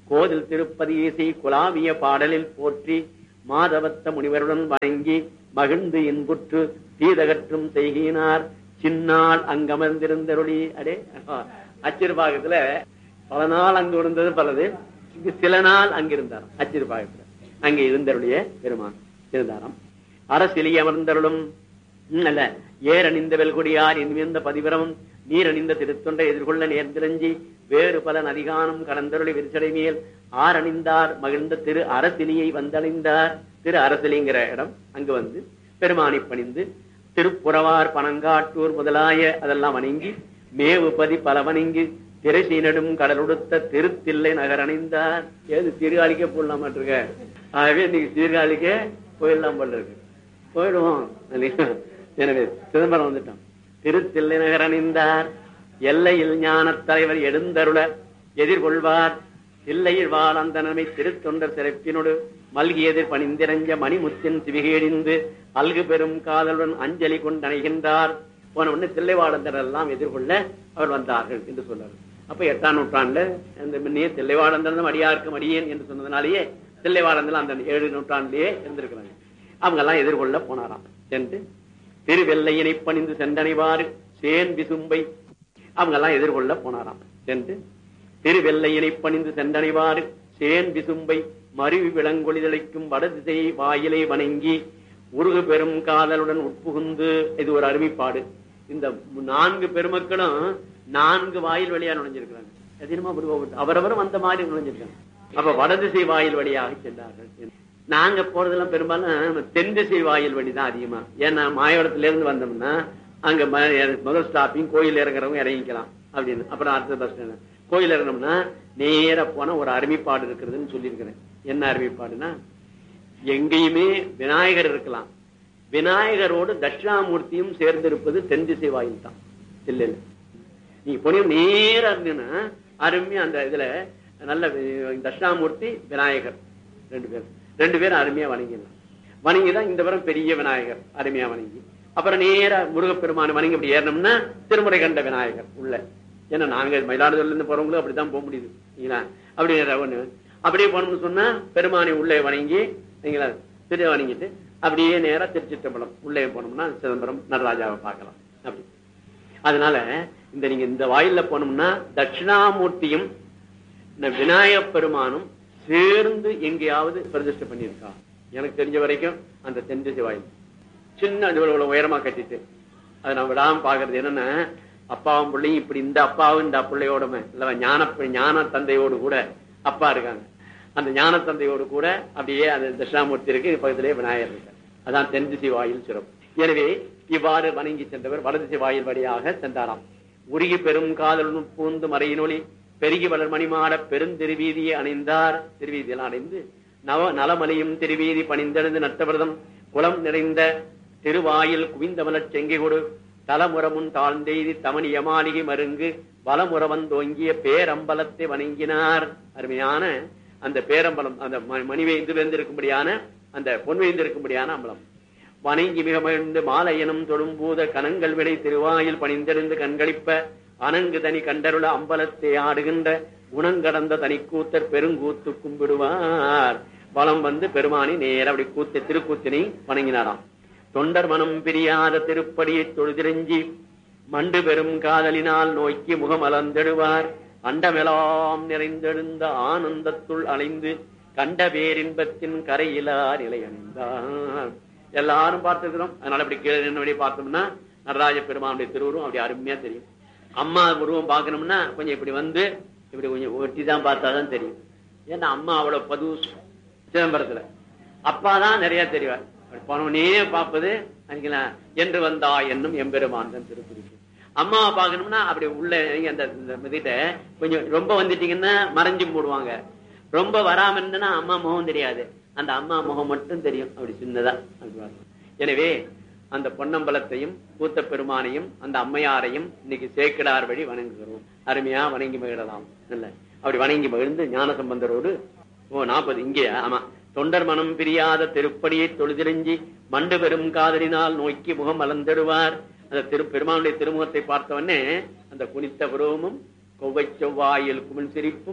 கோதில் திருப்பதி இசை குலாவிய பாடலில் போற்றி மாதவத்த முனிவருடன் வணங்கி மகிழ்ந்து இன்புற்று தீதகற்றும் செய்கினார் சின்னால் அங்கமர்ந்திருந்தருளி அடே அச்சிறுபாகத்துல பல நாள் அங்கு இருந்தது பலது இங்கு சில நாள் அங்கிருந்தார் அச்சிறுபாகத்துல அங்கே இருந்தருடைய பெருமான் இருந்தாராம் அரசிலி அமர்ந்தருளும் ம், அல்ல ஏரணிந்த வெல்கொடியார் இன்மிருந்த பதிவிரமும் நீரணிந்த திருத்தொண்டை எதிர்கொள்ள நேர்ந்திரஞ்சி வேறு பல நதிகானம் கடந்தருளி விரிசடை மேல் ஆரணிந்தார் மகிழ்ந்த திரு அரசிலியை வந்தடைந்தார் திரு அரசிலிங்கிற இடம் அங்கு வந்து பெருமானை பணிந்து திருப்புறவார் பனங்காட்டூர் முதலாய அதெல்லாம் வணங்கி மேவுபதி பல வணங்கி திரைசீனடும் கடலுடுத்த திருத்தில்லை நகர் அணிந்தார் ஏது சீர்காழிக்கே போடலாம் இருக்க ஆகவே இன்னைக்கு சீர்காழிக்கே போயிடலாம் போல இருக்கு போயிடுவோம் இல்லையா? எனவே சிதம்பரம் வந்துட்டோம் திருத்தில்லை நகர் அணிந்தார் எல்லையில் ஞானத் தலைவர் எழுந்தருள எதிர்கொள்வார் தில்லையில் வாழந்தனமை திருத்தொண்டர் சிறப்பினோடு மல்கி எதிர் பணிந்திரஞ்ச மணிமுத்தின் சிவிகேடிந்து அல்கு பெரும் காதலுடன் அஞ்சலி கொண்டணைகின்றார் போன உடனே தில்லை வாழந்தர் எல்லாம் எதிர்கொள்ள அவர் வந்தார்கள் என்று சொல்றாரு அப்ப எட்டாம் நூற்றாண்டுல அந்த முன்னையே தில்லைவாழந்தர் அடியாருக்கு அடியேன் என்று சொன்னதுனாலேயே தில்லைவாழந்தர் அந்த ஏழு நூற்றாண்டிலேயே இருந்திருக்கிறாங்க அவங்க எல்லாம் எதிர்கொள்ள போனாராம் சென்று திருவெல்லையினை பணிந்து சென்றனைவாறு சேன் விசும்பை அவங்க எல்லாம் எதிர்கொள்ள போனாராம் சென்று திருவெல்லையினை பணிந்து சென்றனைவாறு சேன் விசும்பை மருவி விளங்கொழிதழைக்கும் வடதிசை வாயிலை வணங்கி உருகு பெரும் காதலுடன் உட்புகுந்து இது ஒரு அருமைப்பாடு இந்த நான்கு பெருமக்களும் நான்கு வாயில் வழியா நுழைஞ்சிருக்கிறாங்க எதிரமா அவரவரும் அந்த மாதிரி நுழைஞ்சிருக்காங்க அப்ப வடதிசை வாயில் வழியாக சென்றார்கள் நாங்க போறதெல்லாம் பெரும்பாலும் தென் திசை வாயில் வழிதான் அதிகமா ஏன்னா மாயவரத்துல இருந்து வந்தோம்னா அங்க ம- முதல் ஸ்டாப்பிங் கோயில் இறங்குறவங்க இறங்கிக்கலாம் அப்படின்னு அப்புறம் அடுத்த பஸ் ஸ்டாண்ட் கோயில் இறங்கணும்னா நேரா போனா ஒரு அருமைப்பாடு இருக்கிறதுன்னு சொல்லியிருக்கிறேன் என்ன அருமைப்பாடுனா எங்கேயுமே விநாயகர் இருக்கலாம் விநாயகரோடு தட்சிணாமூர்த்தியும் சேர்ந்திருப்பது தென் திசை வாயில் தான் இல்ல நீங்க போனீங்க நேரா இருந்தீங்கன்னா அருமையா அந்த இதுல நல்ல வி- தட்சிணாமூர்த்தி விநாயகர் ரெண்டு பேரும் ரெண்டு பேரும் அருமையா வணங்கிடலாம் வணங்கிதான் இந்த வரம் பெரிய விநாயகர் அருமையா வணங்கி அப்புறம் நேரா முருகப்பெருமான வணங்கி அப்படி ஏறணும்னா திருமுறை கண்ட விநாயகர் உள்ள ஏன்னா நாங்க மயிலாடுதுறையில இருந்து போறவங்களும் அப்படிதான் போக முடியுது இல்லைங்களா அப்படி நேரா ஒண்ணு அப்படியே போனோம்னு சொன்னா பெருமானை உள்ளே வணங்கி சரிங்களா திரு வணங்கிட்டு அப்படியே நேரா திருச்சிற்றம்பலம் உள்ளே போனோம்னா சிதம்பரம் நடராஜாவை பார்க்கலாம் அப்படி அதனால இந்த நீங்க இந்த வாயில்ல போனோம்னா தட்சிணாமூர்த்தியும் இந்த விநாயகப் பெருமானும் சேர்ந்து எங்கேயாவது பிரதிஷ்டை பண்ணியிருக்கா எனக்கு தெரிஞ்ச வரைக்கும் அந்த தென் திசை வாயில் சின்ன இது இவ்வளவு உயரமா கட்டிட்டு அதை நான் விடாம பாக்குறது என்னன்னா அப்பாவும் பிள்ளையும் இப்படி இந்த அப்பாவும் இந்த பிள்ளையோடமே இல்ல ஞான ஞான தந்தையோடு கூட அப்பா இருக்காங்க அந்த ஞான தந்தையோடு கூட அப்படியே அந்த தட்சிணாமூர்த்தி இருக்கு இது பக்கத்திலேயே விநாயகர் இருக்கார் அதான் தென் திசை வாயில் சிறப்பு எனவே இவ்வாறு வணங்கி சென்றவர் வடதிசை வாயில் வழியாக சென்றாராம் உருகி பெரும் காதலுடன் பூந்து மறையினொளி பெருகி வளர் மணிமாட பெருந்திருவீதியை அணிந்தார் திருவீதியெல்லாம் அடைந்து நவ நலமலையும் திருவீதி பணிந்தெழுந்து நட்டவிரதம் குளம் நிறைந்த திருவாயில் குவிந்த மலர் செங்கை கொடு தலமுறமுன் தாழ்ந்தெய்தி தமணிய மாளிகை மருங்கு வலமுறவன் தோங்கிய பேரம்பலத்தை வணங்கினார் அருமையான அந்த பேரம்பலம் அந்த ம- மணிவேந்து வேந்திருக்கும்படியான அந்த பொன் வேந்திருக்கும்படியான அம்பலம் வணங்கி மிக மகிழ்ந்து மாலையனும் தொழும்பூத கனங்கள் விடை திருவாயில் பணிந்தெழுந்து கண்களிப்ப அனங்கு தனி கண்டருள அம்பலத்தை ஆடுகின்ற குணங்கடந்த தனிக்கூத்தர் பெருங்கூத்து கும்பிடுவார் வலம் வந்து பெருமானி நேர அப்படி கூத்து திருக்கூத்தினை வணங்கினாராம் தொண்டர் மனம் பிரியாத திருப்படியை தொழுதிரஞ்சி மண்டு பெரும் காதலினால் நோக்கி முகமலர்ந்தெடுவார் அண்டமெலாம் நிறைந்தெழுந்த ஆனந்தத்துள் அலைந்து கண்ட பேரின்பத்தின் கரையிலா நிலை அணிந்தார் எல்லாரும் பார்த்திருக்கிறோம் அதனால அப்படி கீழே நின்று பார்த்தோம்னா நடராஜ பெருமானுடைய திருவுருவம் அப்படி அருமையா தெரியும் அம்மா உருவம் பார்க்கணும்னா கொஞ்சம் இப்படி வந்து இப்படி கொஞ்சம் ஒட்டி தான் பார்த்தாதான் தெரியும் ஏன்னா அம்மா அவ்வளவு பது சிதம்பரத்துல அப்பா தான் நிறைய தெரிவார் அப்படி போனவனே பார்ப்பது நினைக்கல என்று வந்தா என்னும் எம்பெருமான் தான் திருக்குறிப்பு அம்மாவை பார்க்கணும்னா அப்படி உள்ள நீங்க அந்த இந்த இதுகிட்ட கொஞ்சம் ரொம்ப வந்துட்டீங்கன்னா மறைஞ்சு போடுவாங்க ரொம்ப வராம இருந்ததுன்னா அம்மா முகம் தெரியாது அந்த அம்மா முகம் மட்டும் தெரியும் அப்படி சின்னதா அப்படி பார்க்கணும். எனவே அந்த பொன்னம்பலத்தையும் கூத்த பெருமானையும் அந்த அம்மையாரையும் இன்னைக்கு சேக்கிடார் வழி வணங்குகிறோம் அருமையா வணங்கி மகிழலாம் இல்ல அப்படி வணங்கி மகிழ்ந்து ஞான சம்பந்தரோடு ஓ நாற்பது இங்கே ஆமா தொண்டர் மனம் பிரியாத திருப்படியை தொழுதிரஞ்சி மண்டு பெரும் காதலினால் நோக்கி முகம் அலந்திடுவார் அந்த திரு பெருமானுடைய திருமுகத்தை பார்த்தவொடனே அந்த குனித்த புருவமும் கொவ்வை செவ்வாயில் குமிழ் சிரிப்பும்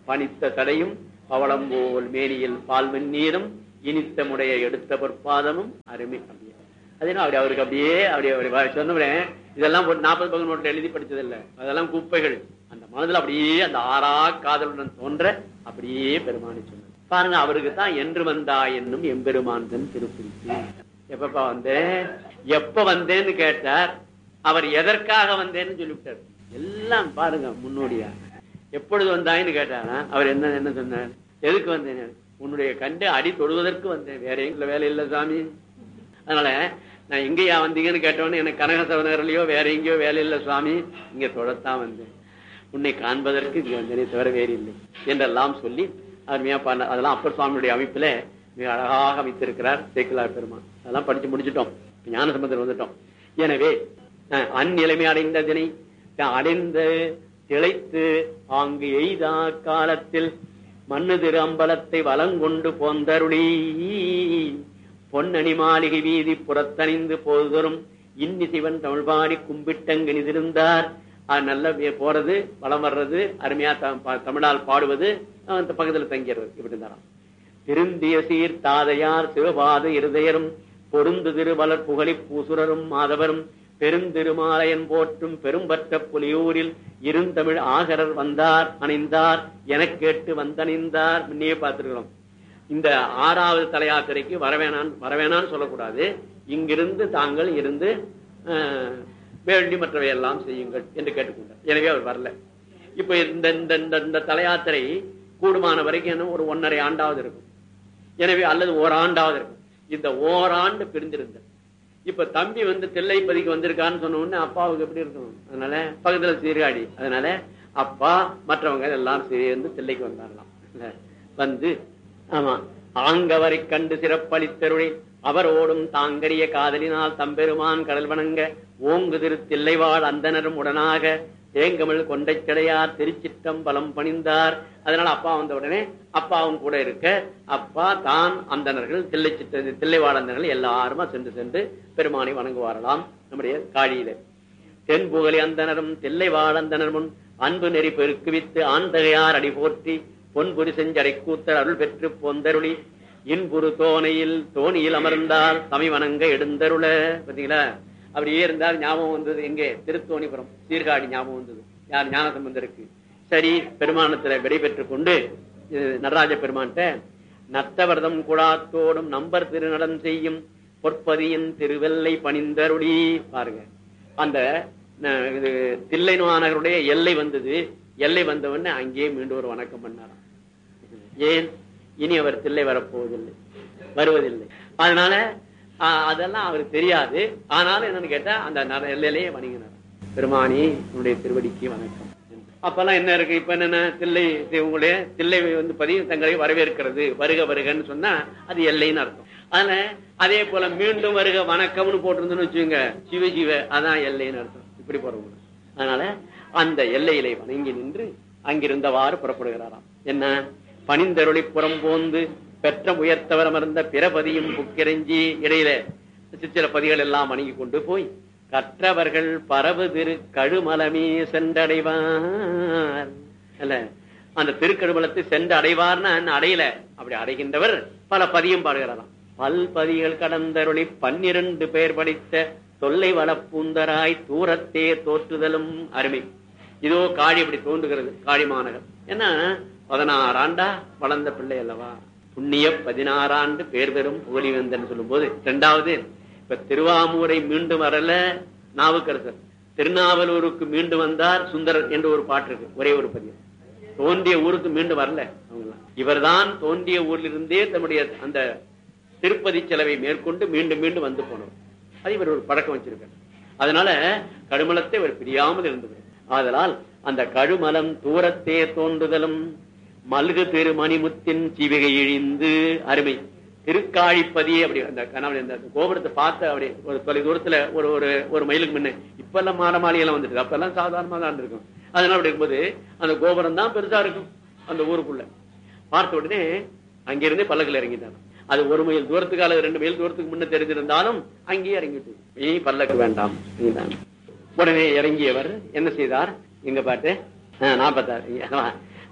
பனித்த தடையும் பவளம் போல் மேனியில் பால் வெந்நீரும் இனித்த முடைய எடுத்த பொற்பாதமும் அருமை அப்படியே அதே அப்படி அவருக்கு அப்படியே அப்படியே அப்படி சொன்ன இதெல்லாம் போட்டு நாற்பது பக்கம் நோட்டில் எழுதி படிச்சது இல்ல அதெல்லாம் குப்பைகள் அந்த மனதுல அப்படியே அந்த ஆறா காதலுடன் தோன்ற அப்படியே பெருமானி சொன்னார் பாருங்க அவருக்கு தான் என்று வந்தா என்னும் எம்பெருமான் தன் திருக்குறிப்பு எப்பப்பா வந்தேன் எப்ப வந்தேன்னு கேட்டார் அவர் எதற்காக வந்தேன்னு சொல்லிவிட்டார் எல்லாம் பாருங்க முன்னோடியா எப்பொழுது வந்தாயின்னு கேட்டாரா அவர் என்ன என்ன சொன்னார் எதுக்கு வந்தேன் உன்னுடைய கண்டு அடி தொடுவதற்கு வந்தேன் வேற எங்க வேலை இல்லை சாமி அதனால நான் எங்கேயா வந்தீங்கன்னு கேட்டவொன்னே எனக்கு கனகசவனர்லயோ வேற எங்கேயோ வேலை இல்லை சுவாமி இங்க தொடத்தான் வந்தேன் உன்னை காண்பதற்கு இங்க வந்தேனே தவிர வேறு இல்லை என்றெல்லாம் சொல்லி அருமையா பண்ண அதெல்லாம் அப்பர் சுவாமியுடைய அமைப்புல மிக அழகாக அமைத்திருக்கிறார் சேக்கிலார் பெருமான் அதெல்லாம் படிச்சு முடிச்சிட்டோம் ஞான சம்பந்தம் வந்துட்டோம் எனவே அஹ், அந்நிலைமை அடைந்ததனை அடைந்த திளைத்து ஆங்கு எய்தா காலத்தில் மண்ணு திரு அம்பலத்தை வலங்கொண்டு போந்தருளி பொன்னணி மாளிகை வீதி புறத்தணிந்து போதரும் இன்னி சிவன் தமிழ்பாடி கும்பிட்டங்கு நிதிருந்தார் அது நல்ல வே- போறது வளம் வர்றது அருமையா த- ப- தமிழால் பாடுவது அஹ் அந்த பக்கத்துல தங்கிறது இப்படி இருந்தாராம் திருந்திய சீர் தாதையார் சிவபாத இருதயரும் பொருந்து திருவலர் புகழி பூசுரரும் மாதவரும் பெருந்திருமாலயன் போற்றும் பெரும்பற்ற புலியூரில் இருந்தமிழ் ஆகரர் வந்தார் அணிந்தார் எனக் கேட்டு வந்தணிந்தார் முன்னே பார்த்திருக்கிறோம் இந்த ஆறாவது தலையாத்திரைக்கு வரவேணான் வரவேணான்னு சொல்லக்கூடாது இங்கிருந்து தாங்கள் இருந்து அஹ், வேண்டி மற்றவை எல்லாம் செய்யுங்கள் என்று கேட்டுக்கொண்டார் எனவே அவர் வரல இப்ப இந்த இந்த இந்த- இந்த தலையாத்திரை கூடுமான வரைக்கும் என்ன ஒரு ஒன்னரை ஆண்டாவது இருக்கும் எனவே அல்லது ஓராண்டாவது இருக்கும் இந்த ஓராண்டு பிரிந்திருந்த இப்ப தம்பி வந்து தில்லைப்பதிக்கு வந்திருக்கான்னு சொன்ன உடனே அப்பாவுக்கு எப்படி இருக்கும் அதனால பக்கத்துல சீர்காழி அதனால அப்பா மற்றவங்க எல்லாம் சேர்ந்து தில்லைக்கு வந்தாரலாம் இல்ல? வந்து ஆமா ஆங்கவரை கண்டு சிறப்பளித்தருளி அவர் ஓடும் தாங்கரிய காதலினால் தம்பெருமான் கடல் வணங்க ஓங்கு திரு தில்லைவாழ் அந்தனரும் உடனாக தேங்கமிழ் கொண்டை கிடையார் திருச்சிற்றம்பலம் பணிந்தார் அதனால அப்பா வந்த உடனே அப்பாவும் கூட இருக்க அப்பா தான் அந்தணர்கள் தில்லை சித்த தில்லைவாழ் அந்தனர்கள் எல்லாருமா சென்று சென்று பெருமானை வணங்குவாரலாம் நம்முடைய காழியில தென்புகழி அந்தனரும் தில்லை வாழந்தனர் முன் அன்பு நெறி பெருக்குவித்து ஆண்டகையார் அடி போற்றி பொன்புரி செஞ்சடை கூத்தர் அருள் பெற்று பொந்தருளி இன்புறு தோணையில் தோணியில் அமர்ந்தால் தமி வணங்க எடுந்தருள பாத்தீங்களா அப்படியே இருந்தால் ஞாபகம் வந்தது எங்கே திருத்தோணிபுரம் சீர்காழி ஞாபகம் வந்தது யார் ஞானசம்பந்தருக்கு சரி பெருமானத்துல விடை பெற்றுக் கொண்டு இது நடராஜ பெருமான்கிட்ட நத்தவர்தம் குழாத்தோடும் நம்பர் திருநடம் செய்யும் பொற்பதியின் திருவெல்லை பணிந்தருளி பாருங்க அந்த ந- இது தில்லை மாநகருடைய எல்லை வந்தது எல்லை வந்த உடனே அங்கேயே மீண்டும் ஒரு வணக்கம் பண்ணாராம் ஏன் இனி அவர் தில்லை வரப்போவதில்லை வருவதில்லை அதனால ஆ, அதெல்லாம் அவருக்கு தெரியாது ஆனாலும் என்னன்னு கேட்டா அந்த நர- எல்லையிலேயே வணங்கினார் பெருமானி உன்னுடைய திருவடிக்கு வணக்கம் அப்பெல்லாம் என்ன இருக்கு இப்ப என்னென்ன தில்லை உங்களுடைய தில்லை வந்து பதி தங்களை வரவேற்கிறது வருக வருகன்னு சொன்னா அது எல்லைன்னு அர்த்தம் அதனால அதே போல மீண்டும் வருக வணக்கம்னு போட்டிருந்தோம்னு வச்சுங்க சிவ சிவ அதான் எல்லைன்னு அர்த்தம் இப்படி போறவங்க அதனால அந்த எல்லையிலே வணங்கி நின்று அங்கிருந்தவாறு புறப்படுகிறாராம் என்ன பணிந்தருளி புறம் போந்து பெற்ற உயர்த்தவர் அமர்ந்த பிறபதியும் புக்கிரஞ்சி இடையில சிற்சில பதிகள் எல்லாம் வணங்கி கொண்டு போய் கற்றவர்கள் பரவு திரு கழுமலமே சென்றடைவார் அல்ல அந்த திருக்கழுமலத்தை சென்று அடைவார்னா என்ன அடையல அப்படி அடைகின்றவர் பல பதியம் பாடுகிறாராம் பல்பதிகள் கடந்தருளி பன்னிரண்டு பேர் படித்த தொல்லை வளப்பூந்தராய் தூரத்தே தோற்றுதலும் அருமை இதோ காளி இப்படி தோன்றுகிறது காளி மாநகர் ஏன்னா பதினாறு ஆண்டா வளர்ந்த பிள்ளை அல்லவா புண்ணிய பதினாறாண்டு பேர் பெறும் புகழிவேந்தன் சொல்லும் போது இரண்டாவது இப்ப திருவாமூரை மீண்டும் வரல நாவுக்கரசர் திருநாவலூருக்கு மீண்டும் வந்தார் சுந்தரர் என்று ஒரு பாட்டு இருக்கு ஒரே ஒரு பதியம் தோன்றிய ஊருக்கு மீண்டும் வரல அவங்க இவர்தான் தோன்றிய ஊரிலிருந்தே தன்னுடைய அந்த திருப்பதி செலவை மேற்கொண்டு மீண்டும் மீண்டும் வந்து போனவர் அது இவர் ஒரு பழக்கம் வச்சிருக்கார் அதனால கடுமலத்தை இவர் பிரியாமல் இருந்தவர் ஆதலால் அந்த கழுமலம் தூரத்தே தோன்றுதலும் மல்கு திருமணிமுத்தின் சிவிகை இழிந்து அருமை திருக்காழிப்பதி அப்படி அந்த கனவு அந்த கோபுரத்தை பார்த்த அப்படி ஒரு தொலை தூரத்துல ஒரு ஒரு ஒரு மைலுக்கு முன்ன இப்ப எல்லாம் மாட மாளிகைலாம் வந்துட்டு அப்ப எல்லாம் சாதாரணமா தான் இருக்கும் அதனால அப்படி இருக்கும்போது அந்த கோபுரம் தான் பெருசா இருக்கும் அந்த ஊருக்குள்ள பார்த்த உடனே அங்கிருந்து பல்லக்கில் இறங்கிட்டாங்க அது ஒரு மைல் தூரத்துக்கு அல்லது ரெண்டு மைல் தூரத்துக்கு முன்ன தெரிஞ்சிருந்தாலும் அங்கேயே இறங்கிட்டு நீ பல்லக்கு வேண்டாம் நீதான் உடனே இறங்கியவர் என்ன செய்தார் எங்க பாட்டு நாற்பத்தாறு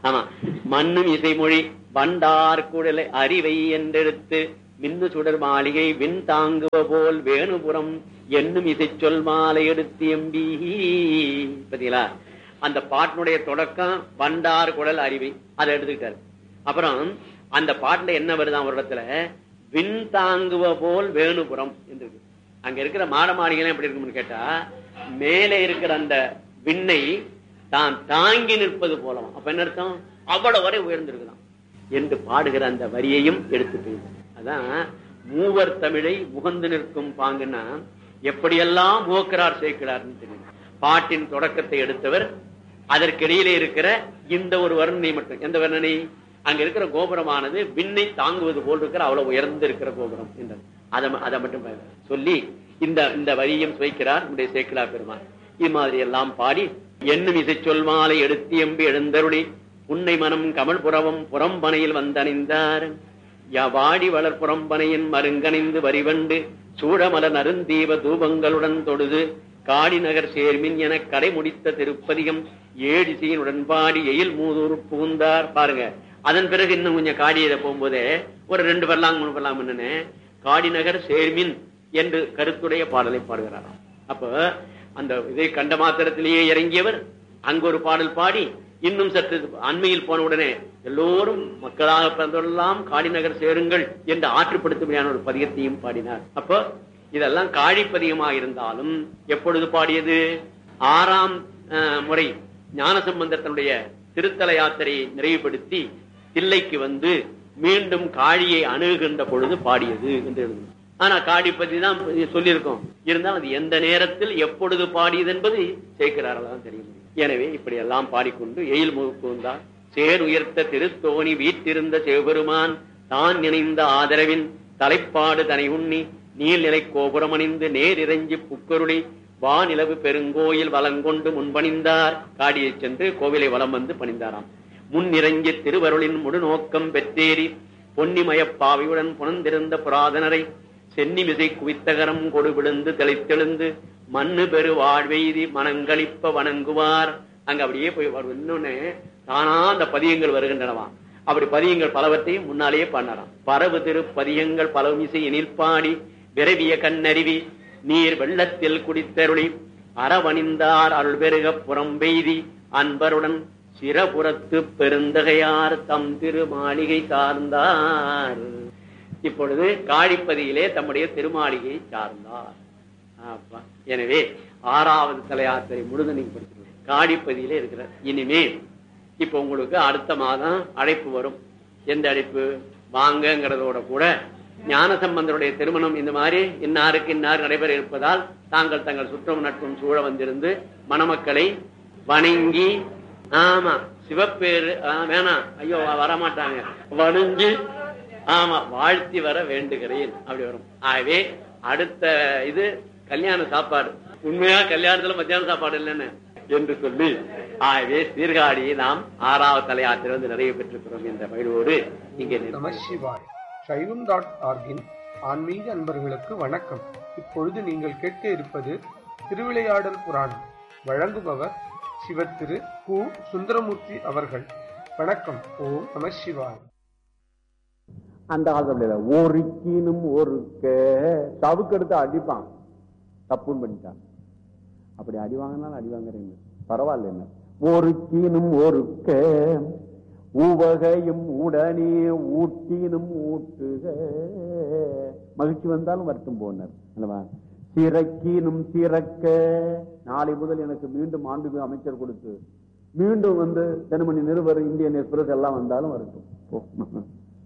ஆமா மண்ணும் இசைமொழி வண்டார் குடலை அறிவை என்றெடுத்து மின்னு சுடர் மாளிகை விண் தாங்குவ போல் வேணுபுறம் என்னும் இசை சொல் மாலை எடுத்து எம்பி பாத்தீங்களா அந்த பாட்டினுடைய தொடக்கம் வண்டார் குடல் அறிவை அதை எடுத்துக்கிட்டாரு அப்புறம் அந்த பாட்டுல என்ன வருதான் ஒரு இடத்துல விண் தாங்குவ போல் வேணுபுரம் என்று இருக்கு. அங்க இருக்கிற மாட மாளிகைலாம் எப்படி இருக்கும்னு கேட்டா மேலே இருக்கிற அந்த விண்ணை தான் தாங்கி நிற்பது போலவும் அப்ப என்ன அர்த்தம் அவ்வளவு வரை உயர்ந்திருக்கலாம் என்று பாடுகிற அந்த வரியையும் எடுத்து போயிருந்தார் அதான் மூவர் தமிழை முகந்து நிற்கும் பாங்குன்னா எப்படியெல்லாம் முகக்கிறார் சேர்க்கிறார்னு தெரியும் பாட்டின் தொடக்கத்தை எடுத்தவர் அதற்கிடையிலே இருக்கிற இந்த ஒரு வர்ணனை மட்டும் எந்த வர்ணனை அங்க இருக்கிற கோபுரமானது விண்ணை தாங்குவது போல் இருக்கிற அவ்வளவு உயர்ந்து இருக்கிற கோபுரம் என்றார் அதை ம- அதை மட்டும் ப- சொல்லி இந்த இந்த வரியும் சுவைக்கிறார் நம்முடைய சேக்கிலா பெருமான் இது மாதிரி எல்லாம் பாடி என்னும் இசை சொல் மாலை எடுத்து எம்பி எழுந்தருளி உன்னை மனம் கமல் புறவம் புறம்பனையில் வந்தணிந்தார் யாவாடி வளர் புறம்பனையின் மருங்கணிந்து வரிவண்டு சூழமலர் நருந்தீப தூபங்களுடன் தொழுது காடி நகர் சேர்மின் என கடை முடித்த திருப்பதிகம் ஏடிசையின் உடன்பாடி எயில் மூதூர் புகுந்தார் பாருங்க அதன் பிறகு இன்னும் கொஞ்சம் காடியில போகும்போதே ஒரு ரெண்டு பரலாம் மூணு பரலாம் என்னன்னு காடி நகர் சேர்மின் என்று கருத்துடைய பாடலை பாடுகிறாராம் அப்ப அந்த இதை கண்ட மாத்திரத்திலேயே இறங்கியவர் அங்க ஒரு பாடல் பாடி இன்னும் சற்று அண்மையில் போன உடனே எல்லோரும் மக்களாக பிறந்தவரெல்லாம் காடிநகர் சேருங்கள் என்று ஆற்றுப்படுத்துமையான ஒரு பதிகத்தையும் பாடினார் அப்போ இதெல்லாம் காழி பதிகமாக இருந்தாலும் எப்பொழுது பாடியது ஆறாம் அஹ், முறை ஞானசம்பந்தத்தினுடைய திருத்தல யாத்திரையை நிறைவுபடுத்தி தில்லைக்கு வந்து மீண்டும் காழியை அணுகுகின்ற பொழுது பாடியது என்று எழுதும் ஆனா காடி பத்தி தான் சொல்லியிருக்கோம் இருந்தாலும் அது எந்த நேரத்தில் எப்பொழுது பாடியது என்பது சேர்க்கிறார்கள் தான் தெரிய முடியும் எனவே இப்படி எல்லாம் பாடிக்கொண்டு எயில் முகுந்தார் சேர் உயர்த்த திருத்தோணி வீட்டிருந்த சிவபெருமான் தான் நினைந்த ஆதரவின் தலைப்பாடு தனை உண்ணி நீள்நிலை கோபுரமணிந்து நேர் இறைஞ்சி புக்கருளி வானிலவு பெருங்கோயில் வலங்கொண்டு முன்பணிந்தார் காடியைச் சென்று கோவிலை வலம் வந்து பணிந்தாராம் முன் இறங்கி திருவருளின் முழுநோக்கம் பெற்றேறி பொன்னிமயப் பாவையுடன் புனந்திருந்த புராதனரை சென்னிமிசை குவித்தகரம் கொடு விழுந்து தெளித்தெழுந்து மண்ணு பெரு வாழ்வெய்தி மனங்களிப்ப வணங்குவார் அங்க அப்படியே போய் வரும். இன்னொன்னு தானா அந்த பதியங்கள் வருகின்றனவா அப்படி பதியங்கள் பலவற்றையும் முன்னாலேயே பண்ணலாம் பரவு திரு பதியங்கள் பலமிசை எனில் பாடி விரவிய கண்ணருவி நீர் வெள்ளத்தில் குடித்தருளி அறவணிந்தார் அருள் பெருக புறம்பெய்தி அன்பருடன் சிறபுறத்து பெருந்தகையார் தம் திரு மாளிகை சார்ந்தார் இப்பொழுது காழிப்பதியிலே தம்முடைய திருமாளிகையை சார்ந்தார் ஆப்பா. எனவே ஆறாவது தலையாத்திரை முழுதும் நீங்க படிச்சிருக்கீங்க காடிப்பதியிலே இருக்கிற இனிமே இப்ப உங்களுக்கு அடுத்த மாதம் அழைப்பு வரும் எந்த அழைப்பு வாங்கங்கிறதோட கூட ஞான சம்பந்தருடைய திருமணம் இந்த மாதிரி இன்னாருக்கு இன்னார் நடைபெற இருப்பதால் தாங்கள் தங்கள் சுற்றம் நட்பும் சூழ வந்திருந்து மணமக்களை வணங்கி ஆமா சிவப்பேரு ஆ, வேணாம் ஐயோ வரமாட்டாங்க வணங்கி ஆமா வாழ்த்தி வர வேண்டுகிறேன் அப்படி வரும் ஆகவே அடுத்த இது கல்யாண சாப்பாடு உண்மையா கல்யாணத்துல மத்தியான சாப்பாடு இல்லைன்னு என்று சொல்லி ஆகவே சீர்காழியை நாம் ஆறாவது தலையாத்திரை வந்து நிறைய பெற்றிருக்கிறோம் என்ற மகிழ்வோடு இங்கே நம நிற்கிறோம். சிவாய் சைவம் டாட் ஆர்கின் ஆன்மீக அன்பர்களுக்கு வணக்கம் இப்பொழுது நீங்கள் கேட்க இருப்பது திருவிளையாடல் புராணம் வழங்குபவர் சிவத்திரு கு சுந்தரமூர்த்தி அவர்கள் வணக்கம் ஓம் நம சிவாய் அந்த காலத்துல ஒருக்கினும் ஒருக்க சவுக்கு எடுத்து அடிப்பான் தப்புன்னு பண்ணிட்டான் அப்படி அடி வாங்கினாலும் அடி வாங்குறீங்க பரவாயில்ல என்ன ஒருக்கினும் ஒருக்க உவகையும் உடனே ஊட்டினும் ஊட்டுக மகிழ்ச்சி வந்தாலும் வருத்தம் போனார் அல்லவா சிறக்கினும் சிறக்க நாளை முதல் எனக்கு மீண்டும் ஆண்டு அமைச்சர் கொடுத்து மீண்டும் வந்து தென்மணி நிருபர் இந்தியன் எக்ஸ்பிரஸ் எல்லாம் வந்தாலும் வரட்டும் போ.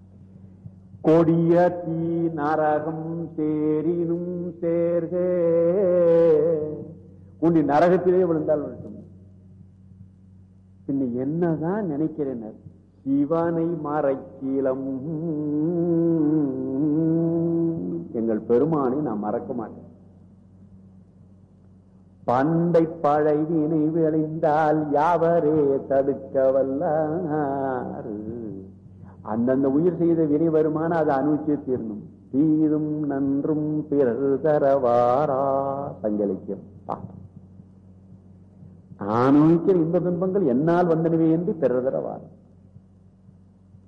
கொடிய தீ நரகம் சேரினும் சேர்க உண்டி நரகத்திலே விழுந்தால் விழட்டும் பின்ன என்னதான் நினைக்கிறேனர் சிவனை மறைக்கீலம் எங்கள் பெருமானை நான் மறக்க மாட்டேன் பண்டை பழைவினை விளைந்தால் யாவரே தடுக்க வல்லார் அந்தந்த உயிர் செய்த வினை வருமான அதை அனுபவிச்சே தீரணும் தீதும் நன்றும் பிறர் தரவாரா சஞ்சலிக்கும் அனுபவிக்கிற இன்ப துன்பங்கள் என்னால் வந்தனவே என்று பிறர் தரவார்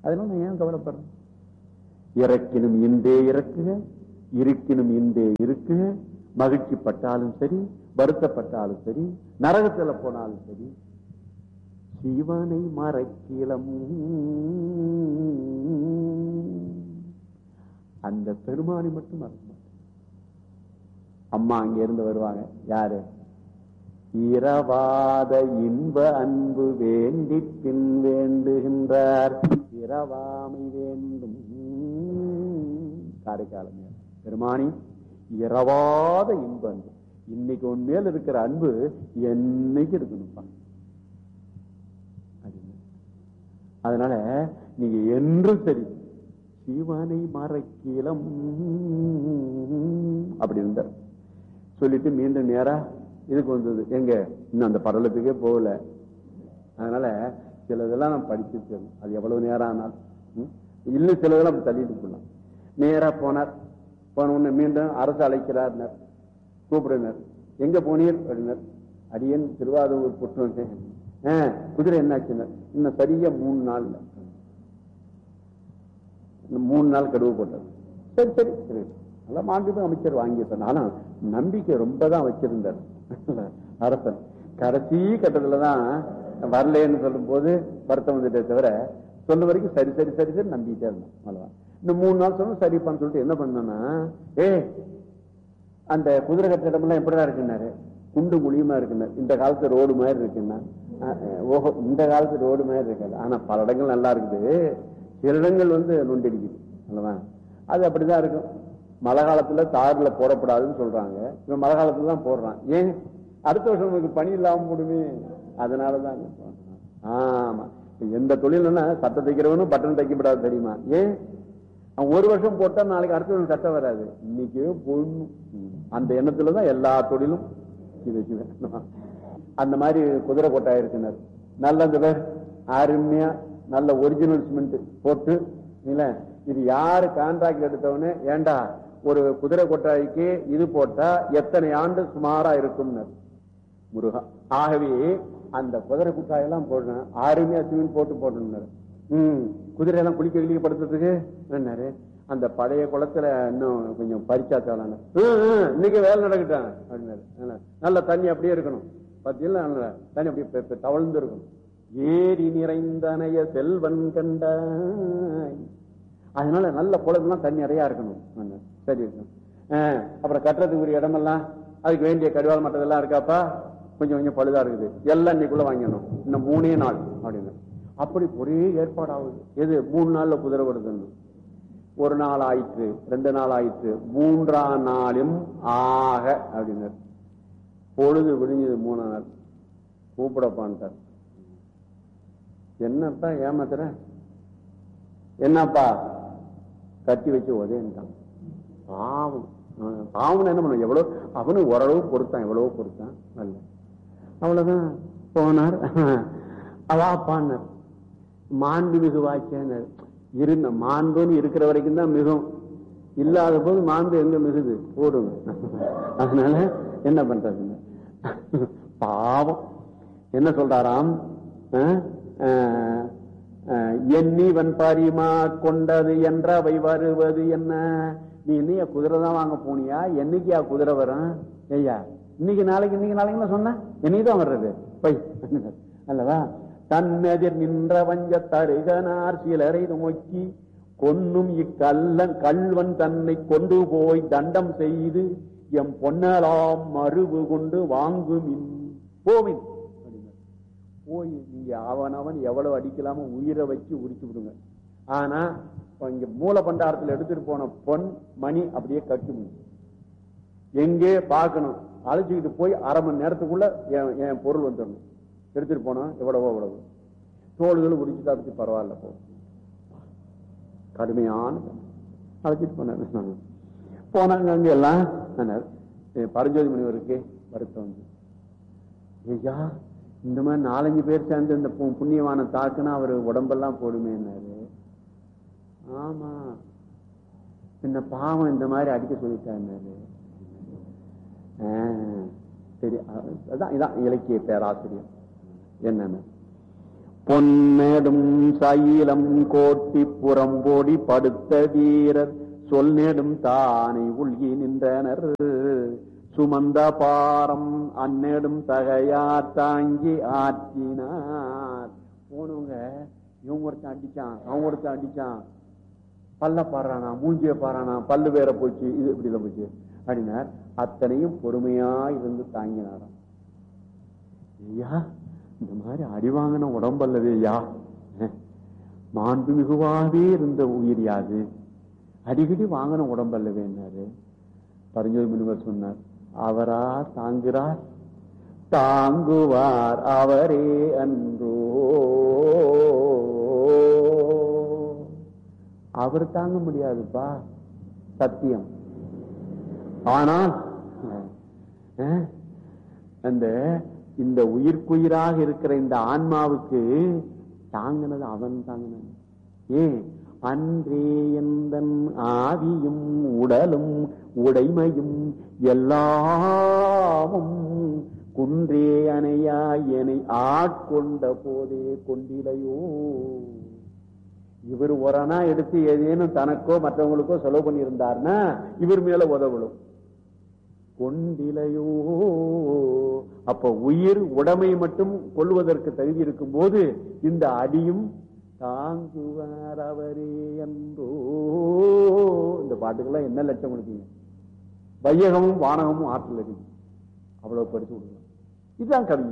அதெல்லாம் நான் ஏன் கவலைப்படுறேன் இறக்கினும் இன்றே இறக்குக இருக்கினும் இன்றே இருக்குக மகிழ்ச்சி பட்டாலும் சரி வருத்தப்பட்டாலும் சரி நரகத்துல போனாலும் சரி சிவனை மறைக்கிலம் அந்த பெருமானை மட்டும் மறக்க மாட்டேன் அம்மா அங்க இருந்து வருவாங்க யாரு இரவாத இன்ப அன்பு வேண்டி பின் வேண்டுகின்றார் இரவாமை வேண்டும் காரைக்காலம் பெருமானி இரவாத இன்ப அன்பு இன்னைக்கு உன் மேல் இருக்கிற அன்பு என்னைக்கு இருக்கணும்ப்பா அப்படின்னு. அதனால நீங்க என்றும் சரி சிவனை மறைக்கீலம் அப்படி இருந்தார் சொல்லிட்டு மீண்டும் நேரா இதுக்கு வந்தது எங்க இன்னும் அந்த படலத்துக்கே போகல அதனால சிலதெல்லாம் நான் படிச்சிருக்கேன் அது எவ்வளவு நேரம் ஆனால் ம்? இன்னும் சிலதெல்லாம் அப்படி தள்ளிட்டு போடலாம் நேரா போனார் போன உடனே மீண்டும் அரசு அழைக்கிறார் கூப்பிடுனர் எங்க போனீர் அப்படின்னார் அடியன் திருவாரூர் புட்டு வந்தேன் ஆ, குதிரை என்னாச்சுன்னார் இன்னும் சரியா மூணு நாள்ல இன்னும் மூணு நாள் கடுவு போட்டார் சரி சரி சரி நல்லா மாண்புமிகு அமைச்சர் வாங்கிட்டார் ஆனா நம்பிக்கை ரொம்ப தான் வச்சிருந்தார் அரசன் கடைசி கட்டத்துல தான் வரலேன்னு சொல்லும் போது வருத்தம் வந்துட்டே தவிர சொல்ல வரைக்கும் சரி சரி சரி சரி நம்பிட்டே இருந்தோம் அவ்வளவுதான் இந்த மூணு நாள் சொன்ன சரிப்பான்னு சொல்லிட்டு என்ன பண்ணனா ஏ அந்த குதிரை கட்டிடம் எல்லாம் எப்படிதான் இருக்குன்னாரு குண்டு குழியுமா இருக்குன்னாரு இந்த காலத்து ரோடு மாதிரி இருக்குன்னா அஹ், அஹ், ஓஹோ இந்த காலத்து ரோடு மாதிரி இருக்காது ஆனா பல இடங்கள் நல்லா இருக்குது சில இடங்கள் வந்து நொண்டிடிக்குது அல்லவா அது அப்படிதான் இருக்கும் மழை காலத்துல தார்ல போடக்கூடாதுன்னு சொல்றாங்க இவன் மழை காலத்துல தான் போடுறான் ஏன் அடுத்த வருஷம் நமக்கு பணி இல்லாம போடுமே அதனாலதான் ஆமா இப்ப எந்த தொழில்னா சட்டை தைக்கிறவனும் பட்டன் தைக்கப்படாது தெரியுமா ஏன் அவன் ஒரு வருஷம் போட்டா நாளைக்கு அடுத்த வருஷம் சட்டை வராது இன்னைக்கே போடணும் அந்த எண்ணத்துலதான் எல்லா தொழிலும் சிவ சிவ அந்த மாதிரி குதிரை கொட்டாய் இருக்கிறார் நல்ல அந்த பேர் அருமையா நல்ல ஒரிஜினல் சிமெண்ட் போட்டு இல்ல இது யாரு கான்ட்ராக்ட் எடுத்தவனே ஏண்டா ஒரு குதிரை கொட்டாய்க்கு இது போட்டா எத்தனை ஆண்டு சுமாரா இருக்கும்னு முருகா ஆகவே அந்த குதிரை குட்டாயெல்லாம் போடுறேன் அருமையா சிமெண்ட் போட்டு போடணும் ம் குதிரை எல்லாம் குளிக்க கிளிக்க படுத்துறதுக்கு என்னாரு அந்த பழைய குளத்துல இன்னும் கொஞ்சம் பறிச்சா தேவலான இன்னைக்கு வேலை நடக்கட்டும் அப்படின்னாரு என்ன, நல்ல தண்ணி அப்படியே இருக்கணும் பத்தியில நல்ல தண்ணி அப்படியே பெ- பெ- தவழ்ந்து இருக்கணும் ஏரி நிறைந்தனைய செல்வன் கண்டாய் அதனால நல்ல குளத்துலாம் தண்ணி நிறைய இருக்கணும் அப்படின்னாரு. சரி இருக்கணும் ஆஹ், அப்புறம் கட்டுறதுக்கு ஒரு இடமெல்லாம் அதுக்கு வேண்டிய கடிவாள் மட்டதெல்லாம் இருக்காப்பா கொஞ்சம் கொஞ்சம் பழுதா இருக்குது எல்லாம் இன்னைக்குள்ள வாங்கிடணும் இன்னும் மூணே நாள் அப்படின்னு அப்படி ஒரே ஏற்பாடாகுது எது மூணு நாள்ல குதிரை வருதுன்னு ஒரு நாள் ஆயிற்று ரெண்டு நாள் ஆயிற்று மூன்றாம் நாளும் ஆக அப்படின்னாரு பொழுது விடிஞ்சது மூணாம் நாள் கூப்பிடப்பான்ட்டார் என்னப்பா ஏமாத்துற என்னப்பா கட்டி வச்சு உதயன்ட்டான் பாவம் அவன் பாவம் என்ன பண்ண எவ்வளவு அவனு ஓரளவு பொறுத்தான் எவ்வளவோ பொறுத்தான் நல்ல அவ்வளவுதான் போனார் அவாப்பான்னார் மாண்பு மிகு வாக்கியானார் இருந்த மாண்புன்னு இருக்கிற வரைக்கும் தான் மிகும் இல்லாத போது மாண்பு எங்க மிகுது போடுங்க அதனால என்ன பண்றதுங்க பாவம் என்ன சொல்றாராம் அஹ், அஹ், அஹ், எண்ணி வன்பாரியுமா கொண்டது என்றவை வருவது என்ன நீ என்னையா குதிரை தான் வாங்க போனியா என்னைக்கியா குதிரை வரும் ஐயா இன்னைக்கு நாளைக்கு இன்னைக்கு நாளைக்கு சொன்ன என்னைக்கு தான் வர்றது பை அல்லவா தன்னெதிர் நின்ற வஞ்ச தருகனார் சிலரை நோக்கி கொன்னும் இக்கல்லன் கல்வன் தன்னை கொண்டு போய் தண்டம் செய்து எம் பொன்னலாம் மறுவு கொண்டு வாங்குமின் போவின் அப்படின்னார். போய் நீங்க அவன் அவன் எவ்வளவு அடிக்கலாமோ உயிரை வச்சு உரிச்சு விடுங்க ஆனா இப்ப இங்க மூல பண்டாரத்துல எடுத்துட்டு போன பொன் மணி அப்படியே கட்டும் எங்கே பார்க்கணும் அழைச்சிக்கிட்டு போய் அரை மணி நேரத்துக்குள்ள என் என் பொருள் வந்துடணும் எடுத்துட்டு போனா எவ்வளவோ எவ்வளவு தோள்கள் உரிச்சுட்டா பத்தி பரவாயில்ல போ கடுமையான தண்டனை. அழைச்சிட்டு போனார் போனாங்க அங்க எல்லாம் சொன்னார். எ, பரஞ்சோதி முனிவருக்கு வருத்தம் வந்து ஐயா இந்த மாதிரி நாலஞ்சு பேர் சேர்ந்து இந்த பு- புண்ணியவான தாக்குனா அவர் உடம்பெல்லாம் போடுமேன்னாரு ஆமா இந்த பாவம் இந்த மாதிரி அடிக்க சொல்லிட்டாரு சரி அ- அதான் இதான் இலக்கிய பேராசிரியர் என்னன்னு பொன்னெடும் சைலம் கோட்டி புறம்போடி படுத்த வீரர் சொல் நெடும் தானை உள்கி நின்றனர் சுமந்த பாரம் அந்நெடும் தகையார் தாங்கி ஆற்றினார் போனவங்க இவன் ஒருத்தன் அடிச்சான் அவன் ஒருத்தன் அடிச்சான் பல்ல பாடுறானா மூஞ்சிய பாடுறானா பல்லு வேற போச்சு இது இப்படி தான் போச்சு அப்படின்னார் அத்தனையும் பொறுமையா இருந்து தாங்கினாராம் ஐயா இந்த மாதிரி அடி வாங்கின உடம்பல்லவே ஐயா அஹ், மாண்பு மிகுவாவே இருந்த உயிர் யாது அடிக்கடி வாங்கின உடம்பல்லவேன்னாரு பரஞ்சோதி முனிவர் சொன்னார் அவரா தாங்குறார் தாங்குவார் அவரே அன்றோ அவர் தாங்க முடியாதுப்பா சத்தியம் ஆனால் அஹ், அந்த இந்த உயிர்க்குயிராக இருக்கிற இந்த ஆன்மாவுக்கு தாங்கினது அவன் தாங்கினது ஏன் அன்றே எந்தன் ஆவியும் உடலும் உடைமையும் எல்லாமும் குன்றே அணையா என்னை ஆட்கொண்ட போதே கொண்டிலையோ இவர் ஒரணா எடுத்து ஏதேனும் தனக்கோ மற்றவங்களுக்கோ செலவு பண்ணியிருந்தார்னா இவர் மேல உதவலும் கொண்டிலையோ அப்ப உயிர் உடைமை மட்டும் கொள்வதற்கு தகுதி இருக்கும் போது இந்த அடியும் தாங்குவார் அவரே என்றோ இந்த பாட்டுக்கெல்லாம் என்ன லட்சம் கொடுத்தீங்க வையகமும் வானகமும் ஆற்றல் அடி அவ்வளவு படிச்சு விடுங்க இதுதான் கவி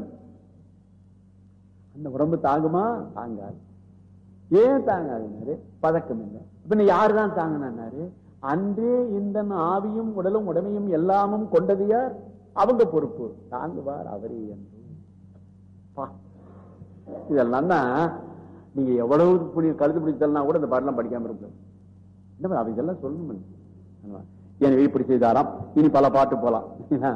அந்த உடம்பு தாங்குமா தாங்காது ஏன் தாங்காதுனாரு பதக்கம் இல்லை பின்ன யாருதான் தாங்கினாரு அன்றே இந்த ஆவியும் உடலும் உடமையும் எல்லாமும் கொண்டது யார் அவங்க பொறுப்பு தாங்குவார் அவரே என்று பா. இதெல்லாம் தான் நீங்க எவ்வளவு புடி கழுத்து பிடித்தலாம் கூட இந்த பாடலாம் படிக்காம இருப்போம் என்ன அவ இதெல்லாம் சொல்லணும் ஆமா. எனவே இப்படி செய்தாராம் இனி பல பாட்டு போலாம்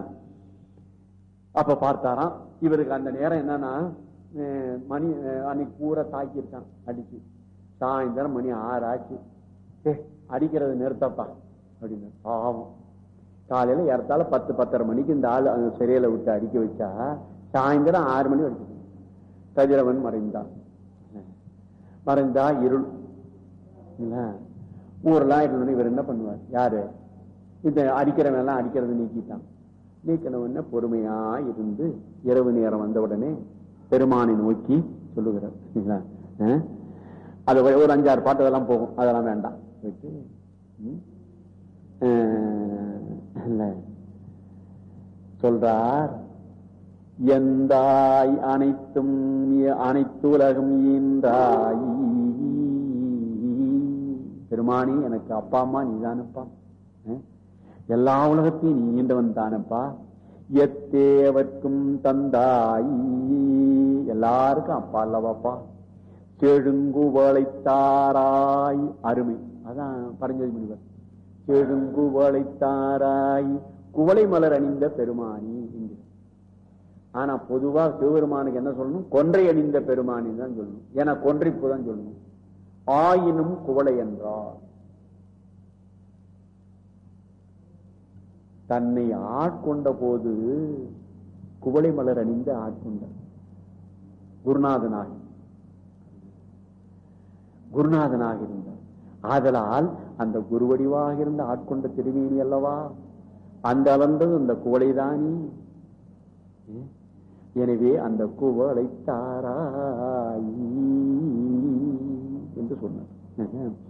அப்ப பார்த்தாராம் இவருக்கு அந்த நேரம் என்னன்னா அஹ், மணி அஹ், அன்னைக்கு பூரா தாக்கியிருக்கான் அடிச்சு சாயந்தரம் மணி ஆறு ஆச்சு ஏ அடிக்கிறது நிறுத்தப்பா அப்படின்னு பாவம் காலையில ஏறத்தால பத்து பத்தரை மணிக்கு இந்த ஆள் அந்த சிறையில விட்டு அடிக்க வச்சா சாயந்தரம் ஆறு மணி அடிச்சு கதிரவன் மறைந்தான் மறைந்தா இருள் இல்ல? ஊரெல்லாம் இருந்தோடனே இவர் என்ன பண்ணுவார் யாரு இந்த அடிக்கிறவன் எல்லாம் அடிக்கிறது நீக்கிட்டான் நீக்கினவன பொறுமையா இருந்து இரவு நேரம் வந்த உடனே பெருமானை நோக்கி சொல்லுகிறார் சரிங்களா? அஹ்? அது ஒரு- ஒரு அஞ்சாறு பாட்டு அதெல்லாம் போகும் அதெல்லாம் வேண்டாம் போயிட்டு, ம், அஹ், இல்ல. சொல்றார் எந்தாய் அனைத்தும் அனைத்து உலகம் ஈந்தாய் பெருமானி எனக்கு அப்பா அம்மா நீதானப்பா அஹ்? எல்லா உலகத்தையும் நீ ஈண்டவன் தானப்பா எத்தேவர்க்கும் தந்தாய் எல்லாருக்கும் அப்பா அல்லவாப்பா செழுங்குவளைத்தாராய் அருமை அதான் பரஞ்சோதி முனிவர் செழுங்குவளைத்தாராய் குவளை மலர் அணிந்த பெருமானி என்கிறார். ஆனா பொதுவா சிவபெருமானுக்கு என்ன சொல்லணும் கொன்றை அணிந்த பெருமானி தான் சொல்லணும் ஏன்னா கொன்றைப்பு தான் சொல்லணும் ஆயினும் குவளை என்றார் தன்னை ஆட்கொண்ட போது குவளை மலர் அணிந்து ஆட்கொண்டார் குருநாதனாக குருநாதனாக இருந்தார் ஆதலால் அந்த குருவடிவாக இருந்த ஆட்கொண்ட திருமேனி அல்லவா அந்த அளந்தது அந்த குவளைதானி எனவே அந்த குவளை தாராய் என்று சொன்னார்